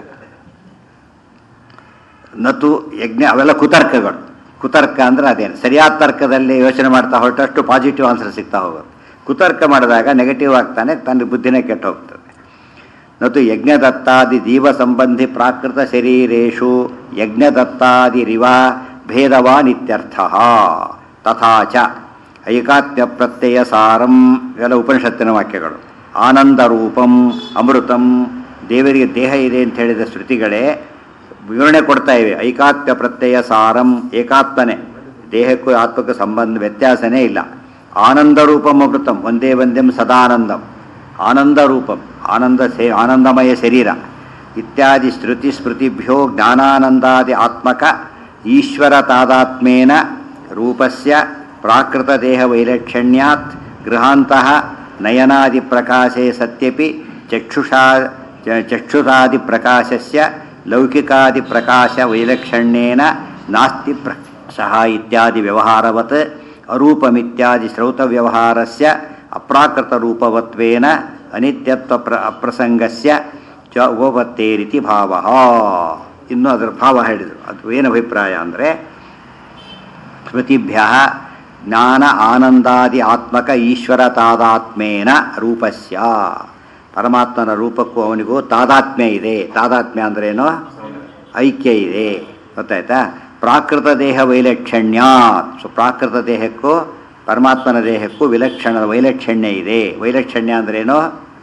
ನತು ಯಜ್ಞ ಅವೆಲ್ಲ ಕುತರ್ಕಗಳು ಕುತರ್ಕ ಅಂದ್ರೆ ಅದೇನು ಸರಿಯಾದ ತರ್ಕದಲ್ಲಿ ಯೋಚನೆ ಮಾಡ್ತಾ ಹೊರಟಷ್ಟು ಪಾಸಿಟಿವ್ ಆನ್ಸರ್ ಸಿಗ್ತಾ ಹೋಗೋದು ಕುತರ್ಕ ಮಾಡಿದಾಗ ನೆಗೆಟಿವ್ ಆಗ್ತಾನೆ ತನ್ನ ಬುದ್ಧಿನೇ ಕೆಟ್ಟು ಹೋಗ್ತದೆ ನತು ಯಜ್ಞದತ್ತಾದಿ ಜೀವ ಸಂಬಂಧಿ ಪ್ರಾಕೃತ ಶರೀರೇಶು ಯಜ್ಞದತ್ತಾದಿರಿವ ಭೇದವಾನ್ ಇತ್ಯರ್ಥ ತಥಾ ಚ ಐಕಾತ್ಮ್ಯ ಪ್ರತ್ಯಯ ಸಾರಂ ಇವೆಲ್ಲ ಉಪನಿಷತ್ತಿನ ವಾಕ್ಯಗಳು ಆನಂದ ರೂಪಂ ಅಮೃತಂ ದೇವರಿಗೆ ದೇಹ ಇದೆ ಅಂತ ಹೇಳಿದ ಶ್ರುತಿಗಳೇ ವಿವರಣೆ ಕೊಡ್ತಾ ಇವೆ ಐಕಾತ್ಮ್ಯ ಪ್ರತ್ಯಯ ಸಾರಂ ಏಕಾತ್ಮನೆ ದೇಹಕ್ಕೂ ಆತ್ಮಕ್ಕೂ ಸಂಬಂಧ ವ್ಯತ್ಯಾಸನೇ ಇಲ್ಲ ಆನಂದ ರೂಪಂ ಅಮೃತಂ ಒಂದೇ ಒಂದೆಂ ಸದಾನಂದಂ ಆನಂದ ರೂಪಂ ಆನಂದ ಸೇ ಆನಂದಮಯ ಶರೀರ ಇತ್ಯಾದಿ ಶ್ರುತಿ ಸ್ಮೃತಿಭ್ಯೋ ಜ್ಞಾನಾನಂದಾದಿ ಆತ್ಮಕ ಈಶ್ವರ ತಾದಾತ್ಮೇನ ರೂಪಸ್ಯ ಪ್ರಾಕೃತ ದೇಹ ವೈಲಕ್ಷಣ್ಯಾತ್ ಗೃಹಾಂತಹ ನಯನಾದಿ ಪ್ರಕಾಶೇ ಸತ್ಯಪಿ ಚಕ್ಷುಷಾ ಚ- ಚಕ್ಷುಷಾದಿ ಪ್ರಕಾಶಸ್ಯ ಲೌಕಿಕಾದಿ ಪ್ರಕಾಶ ವೈಲಕ್ಷಣ್ಯೇನ ನಾಸ್ತಿ ಪ್ರಕಾಶಃ ಇತ್ಯಾದಿ ವ್ಯವಹಾರವತ್ ಅರೂಪಮಿತ್ಯಾದಿ ಶ್ರೌತ ವ್ಯವಹಾರಸ್ಯ ಅಪ್ರಾಕೃತ ರೂಪವತ್ವೇನ ಅನಿತ್ಯತ್ವ ಪ್ರ ಅಪ್ರಸಂಗಸ್ಯ ಚ ಉಪಪತ್ತೇ ರೀತಿ ಭಾವ ಇನ್ನು ಅದರ ಭಾವ ಹೇಳಿದರು ಅದು ಏನು ಅಭಿಪ್ರಾಯ ಅಂದರೆ ಸ್ಮೃತಿಭ್ಯ ಜ್ಞಾನ ಆನಂದಾದಿ ಆತ್ಮಕ ಈಶ್ವರ ತಾದಾತ್ಮೇನ ರೂಪಸ್ಯ ಪರಮಾತ್ಮನ ರೂಪಕ್ಕೂ ಅವನಿಗೂ ತಾದಾತ್ಮ್ಯ ಇದೆ ತಾದಾತ್ಮ್ಯ ಅಂದ್ರೇನು ಐಕ್ಯ ಇದೆ ಗೊತ್ತಾಯ್ತಾ ಪ್ರಾಕೃತ ದೇಹ ವೈಲಕ್ಷಣ್ಯ ಸೊ ಪ್ರಾಕೃತ ದೇಹಕ್ಕೂ ಪರಮಾತ್ಮನ ದೇಹಕ್ಕೂ ವಿಲಕ್ಷಣ ವೈಲಕ್ಷಣ್ಯ ಇದೆ ವೈಲಕ್ಷಣ್ಯ ಅಂದ್ರೇನು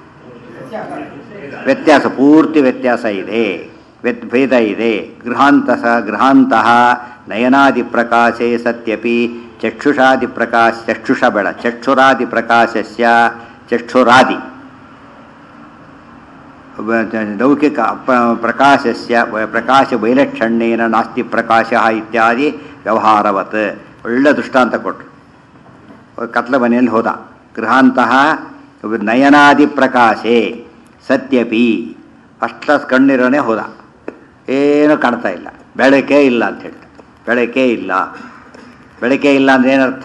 ವ್ಯತ್ಯಾಸ ಪೂರ್ತಿ ವ್ಯತ್ಯಾಸ ಇದೆ ವ್ಯತ್ ಭೇದ ಇದೆ ಗೃಹಾಂತ ಸ ಗೃಹಾಂತಹ ನಯನಾದಿ ಪ್ರಕಾಶೇ ಸತ್ಯಪಿ ಚಕ್ಷುಷಾದಿ ಪ್ರಕಾಶ ಚಕ್ಷುಷ ಬೆಳ ಚಕ್ಷುರಾದಿ ಪ್ರಕಾಶಸ್ಯ ಚಕ್ಷುರಾದಿ ಲೌಕಿಕ ಅಪ- ಪ್ರಕಾಶಸ್ಯ ವ- ಪ್ರಕಾಶ ವೈಲಕ್ಷಣ್ಯೇನ ನಾಸ್ತಿ ಪ್ರಕಾಶ ಇತ್ಯಾದಿ ವ್ಯವಹಾರವತ್ ಒಳ್ಳೆ ದೃಷ್ಟಾಂತ ಕೊಟ್ಟರು ಕತ್ಲ ಮನೆಯಲ್ಲಿ ಹೋದ ಗೃಹಾಂತಹ ನಯನಾದಿ ಪ್ರಕಾಶೆ ಸತ್ಯಪಿ ಫಸ್ಟ್ ಕ್ಲಾಸ್ ಕಣ್ಣಿರೋನೇ ಹೋದ ಏನು ಕಾಣ್ತಾ ಇಲ್ಲ ಬೆಳಕೇ ಇಲ್ಲ ಅಂತ ಹೇಳ್ತ ಬೆಳಕೇ ಇಲ್ಲ ಬೆಳಕೇ ಇಲ್ಲ ಅಂದ್ರೆ ಏನರ್ಥ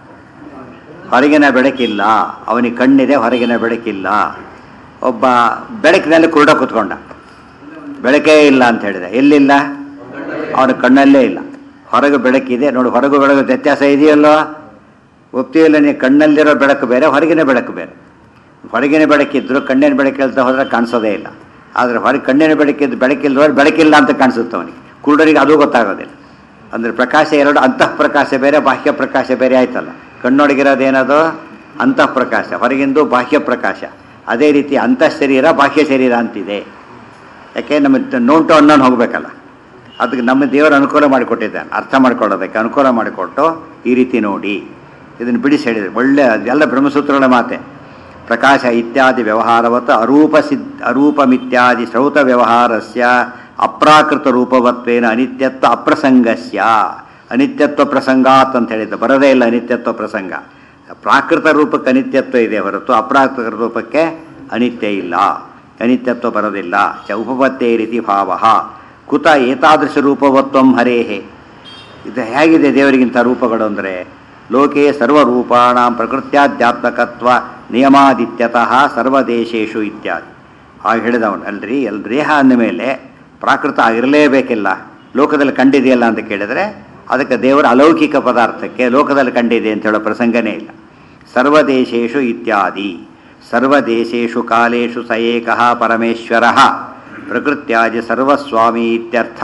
ಹೊರಗಿನ ಬೆಳಕಿಲ್ಲ ಅವನಿಗೆ ಕಣ್ಣಿದೆ ಹೊರಗಿನ ಬೆಳಕಿಲ್ಲ ಒಬ್ಬ ಬೆಳಕಿನಲ್ಲಿ ಕುರುಡ ಕೂತ್ಕೊಂಡ ಬೆಳಕೇ ಇಲ್ಲ ಅಂತ ಹೇಳಿದ ಎಲ್ಲಿಲ್ಲ ಅವನ ಕಣ್ಣಲ್ಲೇ ಇಲ್ಲ ಹೊರಗೆ ಬೆಳಕಿದೆ ನೋಡಿ ಹೊರಗು ಬೆಳಕು ವ್ಯತ್ಯಾಸ ಇದೆಯಲ್ಲೋ ಒಪ್ತೀವಿಲ್ಲ ನೀವು ಕಣ್ಣಲ್ಲಿರೋ ಬೆಳಕು ಬೇರೆ ಹೊರಗಿನ ಬೆಳಕು ಬೇರೆ ಹೊರಗಿನ ಬೆಳಕಿದ್ರು ಕಣ್ಣಿನ ಬೆಳಕು ಹೇಳ್ತಾ ಹೋದ್ರೆ ಕಾಣಿಸೋದೇ ಇಲ್ಲ ಆದರೆ ಹೊರಗೆ ಕಣ್ಣಿನ ಬೆಳಕಿದ್ದು ಬೆಳಕಿಲ್ಲದವ್ರು ಬೆಳಕಿಲ್ಲ ಅಂತ ಕಾಣಿಸುತ್ತೆ ಅವನಿಗೆ ಕುರುಡರಿಗೆ ಅದು ಗೊತ್ತಾಗೋದಿಲ್ಲ ಅಂದರೆ ಪ್ರಕಾಶ ಎರಡು ಅಂತಃ ಪ್ರಕಾಶ ಬೇರೆ ಬಾಹ್ಯ ಪ್ರಕಾಶ ಬೇರೆ ಆಯ್ತಲ್ಲ ಕಣ್ಣೊಳಗಿರೋದೇನದು ಅಂತಃ ಪ್ರಕಾಶ ಹೊರಗಿಂದು ಬಾಹ್ಯ ಪ್ರಕಾಶ ಅದೇ ರೀತಿ ಅಂತಃ ಶರೀರ ಬಾಹ್ಯ ಶರೀರ ಅಂತಿದೆ ಯಾಕೆ ನಮ್ಮ ನೋಂಟು ಅನ್ನೋನು ಹೋಗಬೇಕಲ್ಲ ಅದಕ್ಕೆ ನಮ್ಮ ದೇವರು ಅನುಕೂಲ ಮಾಡಿಕೊಟ್ಟಿದ್ದಾನೆ ಅರ್ಥ ಮಾಡ್ಕೊಳ್ಳೋದಕ್ಕೆ ಅನುಕೂಲ ಮಾಡಿಕೊಟ್ಟು ಈ ರೀತಿ ನೋಡಿ ಇದನ್ನು ಬಿಡಿಸಿ ಹೇಳಿದ್ರು ಒಳ್ಳೆ ಅದೆಲ್ಲ ಬ್ರಹ್ಮಸೂತ್ರಗಳ ಮಾತೆ ಪ್ರಕಾಶ ಇತ್ಯಾದಿ ವ್ಯವಹಾರವತ್ತು ಅರೂಪ ಸಿದ್ ಅರೂಪಮಿತ್ಯಾದಿ ಶ್ರೌತ ವ್ಯವಹಾರಸ್ಯ ಅಪ್ರಾಕೃತ ರೂಪವತ್ವೇನ ಅನಿತ್ಯತ್ವ ಅಪ್ರಸಂಗಸ್ಯ ಅನಿತ್ಯತ್ವ ಪ್ರಸಂಗಾತ್ ಅಂತ ಹೇಳಿದ್ದು ಬರದೇ ಇಲ್ಲ ಅನಿತ್ಯತ್ವ ಪ್ರಸಂಗ ಪ್ರಾಕೃತ ರೂಪಕ್ಕೆ ಅನಿತ್ಯತ್ವ ಇದೆ ಹೊರತು ಅಪ್ರಾಕೃತ ರೂಪಕ್ಕೆ ಅನಿತ್ಯ ಇಲ್ಲ ಅನಿತ್ಯತ್ವ ಬರೋದಿಲ್ಲ ಚ ಉಪಪತ್ತೇ ರೀತಿ ಭಾವ ಕುತ ಏತಾದೃಶ ರೂಪವತ್ವಂ ಹರೇಹೇ ಇದು ಹೇಗಿದೆ ದೇವರಿಗಿಂತ ರೂಪಗಳು ಅಂದರೆ ಲೋಕೆ ಸರ್ವರೂಪಾಣ ಪ್ರಕೃತ್ಯಾಧ್ಯಾತ್ಮಕತ್ವ ನಿಯಮಾದಿತ್ಯತಃ ಸರ್ವದೇಶೇಶು ಇತ್ಯಾದಿ ಹಾಗೆ ಹೇಳಿದವನು ಅಲ್ರಿ ಎಲ್ ದೇಹ ಅಂದಮೇಲೆ ಪ್ರಾಕೃತ ಆಗಿರಲೇಬೇಕಿಲ್ಲ ಲೋಕದಲ್ಲಿ ಕಂಡಿದೆಯಲ್ಲ ಅಂತ ಕೇಳಿದರೆ ಅದಕ್ಕೆ ದೇವರ ಅಲೌಕಿಕ ಪದಾರ್ಥಕ್ಕೆ ಲೋಕದಲ್ಲಿ ಕಂಡಿದೆ ಅಂತ ಹೇಳೋ ಪ್ರಸಂಗನೇ ಇಲ್ಲ ಸರ್ವದೇಶೇಶು ಇತ್ಯಾದಿ ಸರ್ವದೇಶೇಶು ಕಾಲೇಶು ಸ ಏಕಃ ಪರಮೇಶ್ವರ ಪ್ರಕೃತ್ಯಾದಿ ಸರ್ವಸ್ವಾಮಿ ಇತ್ಯರ್ಥ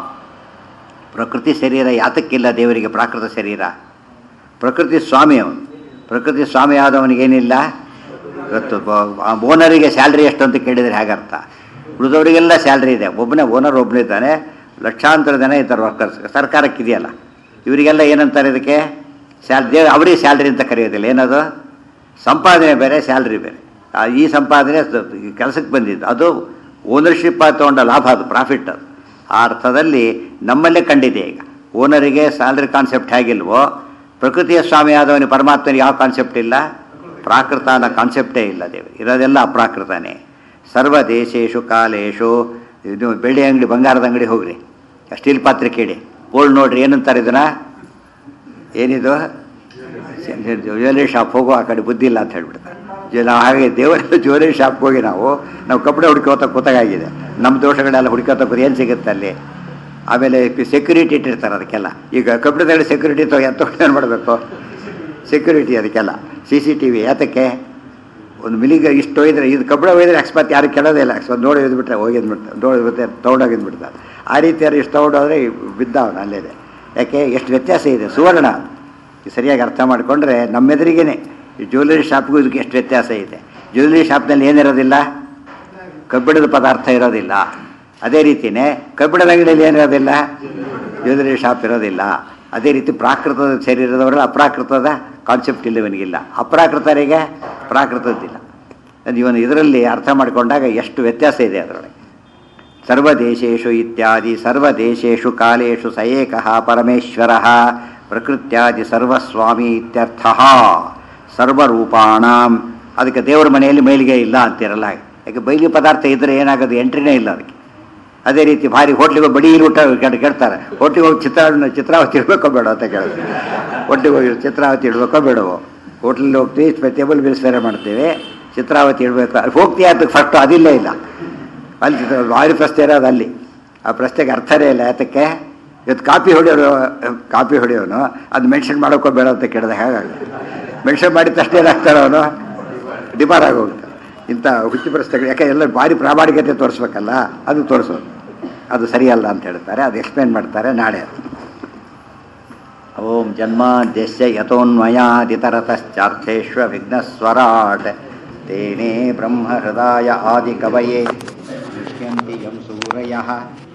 ಪ್ರಕೃತಿ ಶರೀರ ಯಾತಕ್ಕಿಲ್ಲ ದೇವರಿಗೆ ಪ್ರಾಕೃತ ಶರೀರ ಪ್ರಕೃತಿ ಸ್ವಾಮಿ ಅವನು ಪ್ರಕೃತಿ ಸ್ವಾಮಿ ಆದವನಿಗೇನಿಲ್ಲ ಇವತ್ತು ಓನರಿಗೆ ಸ್ಯಾಲ್ರಿ ಎಷ್ಟು ಅಂತ ಕೇಳಿದರೆ ಹೇಗರ್ಥ ಉಳಿದವರಿಗೆಲ್ಲ ಸ್ಯಾಲ್ರಿ ಇದೆ ಒಬ್ಬನೇ ಓನರ್ ಒಬ್ಬನಿದ್ದಾನೆ ಲಕ್ಷಾಂತರ ಜನ ಇದ್ದಾರೆ ವರ್ಕರ್ಸ್ ಸರ್ಕಾರಕ್ಕೆ ಇದೆಯಲ್ಲ ಇವರಿಗೆಲ್ಲ ಏನಂತಾರೆ ಇದಕ್ಕೆ ಸ್ಯಾಲ್ ದೇವ್ ಅವರಿಗೆ ಸ್ಯಾಲ್ರಿ ಅಂತ ಕರೆಯೋದಿಲ್ಲ ಏನದು ಸಂಪಾದನೆ ಬೇರೆ ಸ್ಯಾಲ್ರಿ ಬೇರೆ ಆ, ಈ ಸಂಪಾದನೆ ಕೆಲಸಕ್ಕೆ ಬಂದಿದ್ದು ಅದು ಓನರ್ಶಿಪ್ ತೊಗೊಂಡ ಲಾಭ ಅದು ಪ್ರಾಫಿಟ್ ಅದು ಆ ಅರ್ಥದಲ್ಲಿ ನಮ್ಮಲ್ಲೇ ಕಂಡಿದೆ ಈಗ ಓನರಿಗೆ ಸ್ಯಾಲ್ರಿ ಕಾನ್ಸೆಪ್ಟ್ ಹೇಗಿಲ್ವೋ ಪ್ರಕೃತಿಯ ಸ್ವಾಮಿ ಆದವನಿಗೆ ಪರಮಾತ್ಮನಿಗೆ ಯಾವ ಕಾನ್ಸೆಪ್ಟ್ ಇಲ್ಲ ಪ್ರಾಕೃತ ಅನ್ನೋ ಕಾನ್ಸೆಪ್ಟೇ ಇಲ್ಲ ದೇವರು ಇರೋದೆಲ್ಲ ಅಪ್ರಾಕೃತನೇ ಸರ್ವ ದೇಶೇಶು ಕಾಲೇಶು ಇದು ಬೆಳ್ಳಿ ಅಂಗಡಿ ಬಂಗಾರದ ಅಂಗಡಿ ಹೋಗ್ರಿ ಸ್ಟೀಲ್ ಪಾತ್ರೆ ಕೇಳಿ ಬೋಲ್ಡ್ ನೋಡ್ರಿ ಏನಂತಾರೆ ಇದನ್ನ ಏನಿದು ಜ್ಯುವೆಲರಿ ಶಾಪ್ ಹೋಗೋ ಆ ಕಡೆ ಬುದ್ಧಿ ಇಲ್ಲ ಅಂತ ಹೇಳ್ಬಿಡ್ತಾರೆ ಜ- ನಾವು ಹಾಗೆ ದೇವರ ಜ್ಯುವೆಲರಿ ಶಾಪ್ಗೆ ಹೋಗಿ ನಾವು ನಾವು ಕಪ್ಪಡೆ ಹುಡುಕೋತ ಕೂತಾಗಿದೆ ನಮ್ಮ ದೋಷಗಳೆಲ್ಲ ಹುಡುಕೋತ ಕೂತು ಏನು ಸಿಗುತ್ತೆ ಅಲ್ಲಿ ಆಮೇಲೆ ಸೆಕ್ಯೂರಿಟಿ ಇಟ್ಟಿರ್ತಾರೆ ಅದಕ್ಕೆಲ್ಲ ಈಗ ಕಬ್ಬಣದಲ್ಲಿ ಸೆಕ್ಯೂರಿಟಿ ತಗೋ ಎಂತ ಏನು ಮಾಡಬೇಕು ಸೆಕ್ಯೂರಿಟಿ ಅದಕ್ಕೆಲ್ಲ ಸಿ ಸಿ ಟಿ ವಿ ಯಾತಕ್ಕೆ ಒಂದು ಮಿಲಿಗೆ ಇಷ್ಟು ಒಯ್ದರೆ ಇದು ಕಬ್ಬಣ ಒಯ್ದರೆ ಅಕಸ್ಮಾತ್ ಯಾರು ಕೆಳೋದೇ ಇಲ್ಲ ಅಕಸ್ಮಾತ್ ನೋಡಿ ಒಯ್ದುಬಿಟ್ರೆ ಹೋಗಿದ್ಬಿಡ್ತಾರೆ ನೋಡಿ ಬಿಟ್ಟೆ ತೊಗೊಂಡೋಗಿದ್ಬಿಡ್ತಾರೆ ಆ ರೀತಿ ಯಾರು ಇಷ್ಟು ತೊಗೊಂಡೋದ್ರೆ ಬಿದ್ದವನು ಅಲ್ಲೇದೆ ಯಾಕೆ ಎಷ್ಟು ವ್ಯತ್ಯಾಸ ಇದೆ ಸುವರ್ಣ ಇದು ಸರಿಯಾಗಿ ಅರ್ಥ ಮಾಡಿಕೊಂಡ್ರೆ ನಮ್ಮೆದುರಿಗೇನೆ ಈ ಜ್ಯುವೆಲರಿ ಶಾಪ್ಗೂ ಇದಕ್ಕೆ ಎಷ್ಟು ವ್ಯತ್ಯಾಸ ಇದೆ ಜ್ಯುವೆಲರಿ ಶಾಪ್ನಲ್ಲಿ ಏನಿರೋದಿಲ್ಲ ಕಬ್ಬಿಣದ ಪದಾರ್ಥ ಇರೋದಿಲ್ಲ ಅದೇ ರೀತಿಯೇ ಕಬ್ಬಿಣದ ಅಂಗಡಿಯಲ್ಲಿ ಏನಿರೋದಿಲ್ಲ ಜ್ಯುವೆಲರಿ ಶಾಪ್ ಇರೋದಿಲ್ಲ ಅದೇ ರೀತಿ ಪ್ರಾಕೃತದ ಶರೀರದವರೆಲ್ಲ ಅಪ್ರಾಕೃತದ ಕಾನ್ಸೆಪ್ಟ್ ಇಲ್ಲ ಇವನಿಗಿಲ್ಲ ಅಪ್ರಾಕೃತರಿಗೆ ಪ್ರಾಕೃತದ್ದಿಲ್ಲ ಅದು ಇವನು ಇದರಲ್ಲಿ ಅರ್ಥ ಮಾಡಿಕೊಂಡಾಗ ಎಷ್ಟು ವ್ಯತ್ಯಾಸ ಇದೆ ಅದರೊಳಗೆ ಸರ್ವದೇಶೇಶು ಇತ್ಯಾದಿ ಸರ್ವದೇಶೇಶು ಕಾಲೇಶು ಸ ಏಕಃ ಪರಮೇಶ್ವರ ಪ್ರಕೃತ್ಯಾದಿ ಸರ್ವಸ್ವಾಮಿ ಇತ್ಯರ್ಥ ಸರ್ವರೂಪಾಣಾಂ ಅದಕ್ಕೆ ದೇವರ ಮನೆಯಲ್ಲಿ ಮೈಲಿಗೆ ಇಲ್ಲ ಅಂತಿರಲ್ಲ ಯಾಕೆ ಬೈಲಿ ಪದಾರ್ಥ ಇದ್ದರೆ ಏನಾಗೋದು ಎಂಟ್ರಿನೇ ಇಲ್ಲ ಅದಕ್ಕೆ ಅದೇ ರೀತಿ ಭಾರಿ ಹೋಟ್ಲಿಗೆ ಹೋಗಿ ಬಡಿ ಊಟ ಕೆಡ್ ಕೇಳ್ತಾರೆ ಹೋಟ್ಲಿಗೆ ಹೋಗಿ ಚಿತ್ರ ಚಿತ್ರಾವತಿ ಇಡಬೇಕೋ ಬೇಡ ಅಂತ ಕೇಳ್ತಾರೆ ಹೋಟ್ಲಿಗೆ ಹೋಗಿ ಚಿತ್ರಾವತಿ ಇಡಬೇಕೋ ಬೇಡವೋ ಹೋಟ್ಲಲ್ಲಿ ಹೋಗ್ತೀವಿ ಟೇಬಲ್ ಬಿಲ್ಸ್ ಬೇರೆ ಮಾಡ್ತೀವಿ ಚಿತ್ರಾವತಿ ಇಡಬೇಕು ಹೋಗ್ತೀಯ ಅದಕ್ಕೆ ಫಸ್ಟ್ ಅದಿಲ್ಲೇ ಇಲ್ಲ ಅಲ್ಲಿ ಭಾರಿ ಪ್ರಶ್ನೆ ಇರೋದು ಅಲ್ಲಿ ಆ ಪ್ರಶ್ನೆಗೆ ಅರ್ಥನೇ ಇಲ್ಲ ಯಾತಕ್ಕೆ ಇವತ್ತು ಕಾಪಿ ಹೊಡೆಯೋರು ಕಾಪಿ ಹೊಡೆಯೋನು ಅದು ಮೆನ್ಷನ್ ಮಾಡೋಕ್ಕೋ ಬೇಡ ಅಂತ ಕೇಳಿದೆ ಹೇಗಾಗುತ್ತೆ ಮೆನ್ಷನ್ ಮಾಡಿದ ತಕ್ಷಣ ಏನಾಗ್ತಾರೋ ಅವನು ಡಿಪಾರ್ ಆಗೋಗ್ತಾನೆ ಇಂಥ ಹುಚ್ಚು ಪ್ರಶ್ನೆಗಳು ಯಾಕೆ ಎಲ್ಲ ಭಾರಿ ಪ್ರಾಮಾಣಿಕತೆ ತೋರಿಸ್ಬೇಕಲ್ಲ ಅದು ತೋರಿಸೋದು ಅದು ಸರಿಯಲ್ಲ ಅಂತ ಹೇಳ್ತಾರೆ ಅದು ಎಕ್ಸ್ಪ್ಲೇನ್ ಮಾಡ್ತಾರೆ ನಾಳೆ ಅದು ಓಂ ಜನ್ಮಾದ್ಯಸ್ಯ ಯಥೋನ್ಮಯಾದಿತರತಶ್ಚಾರ್ಥೇಶ್ವ ವಿಘ್ನಸ್ವರಾಟ್ ತೇನೇ ಬ್ರಹ್ಮ ಹೃದಯ ಆದಿ ಕವಯೇ ದೃಶ್ಯಂತಿ ಯಂ ಸೂರಯಃ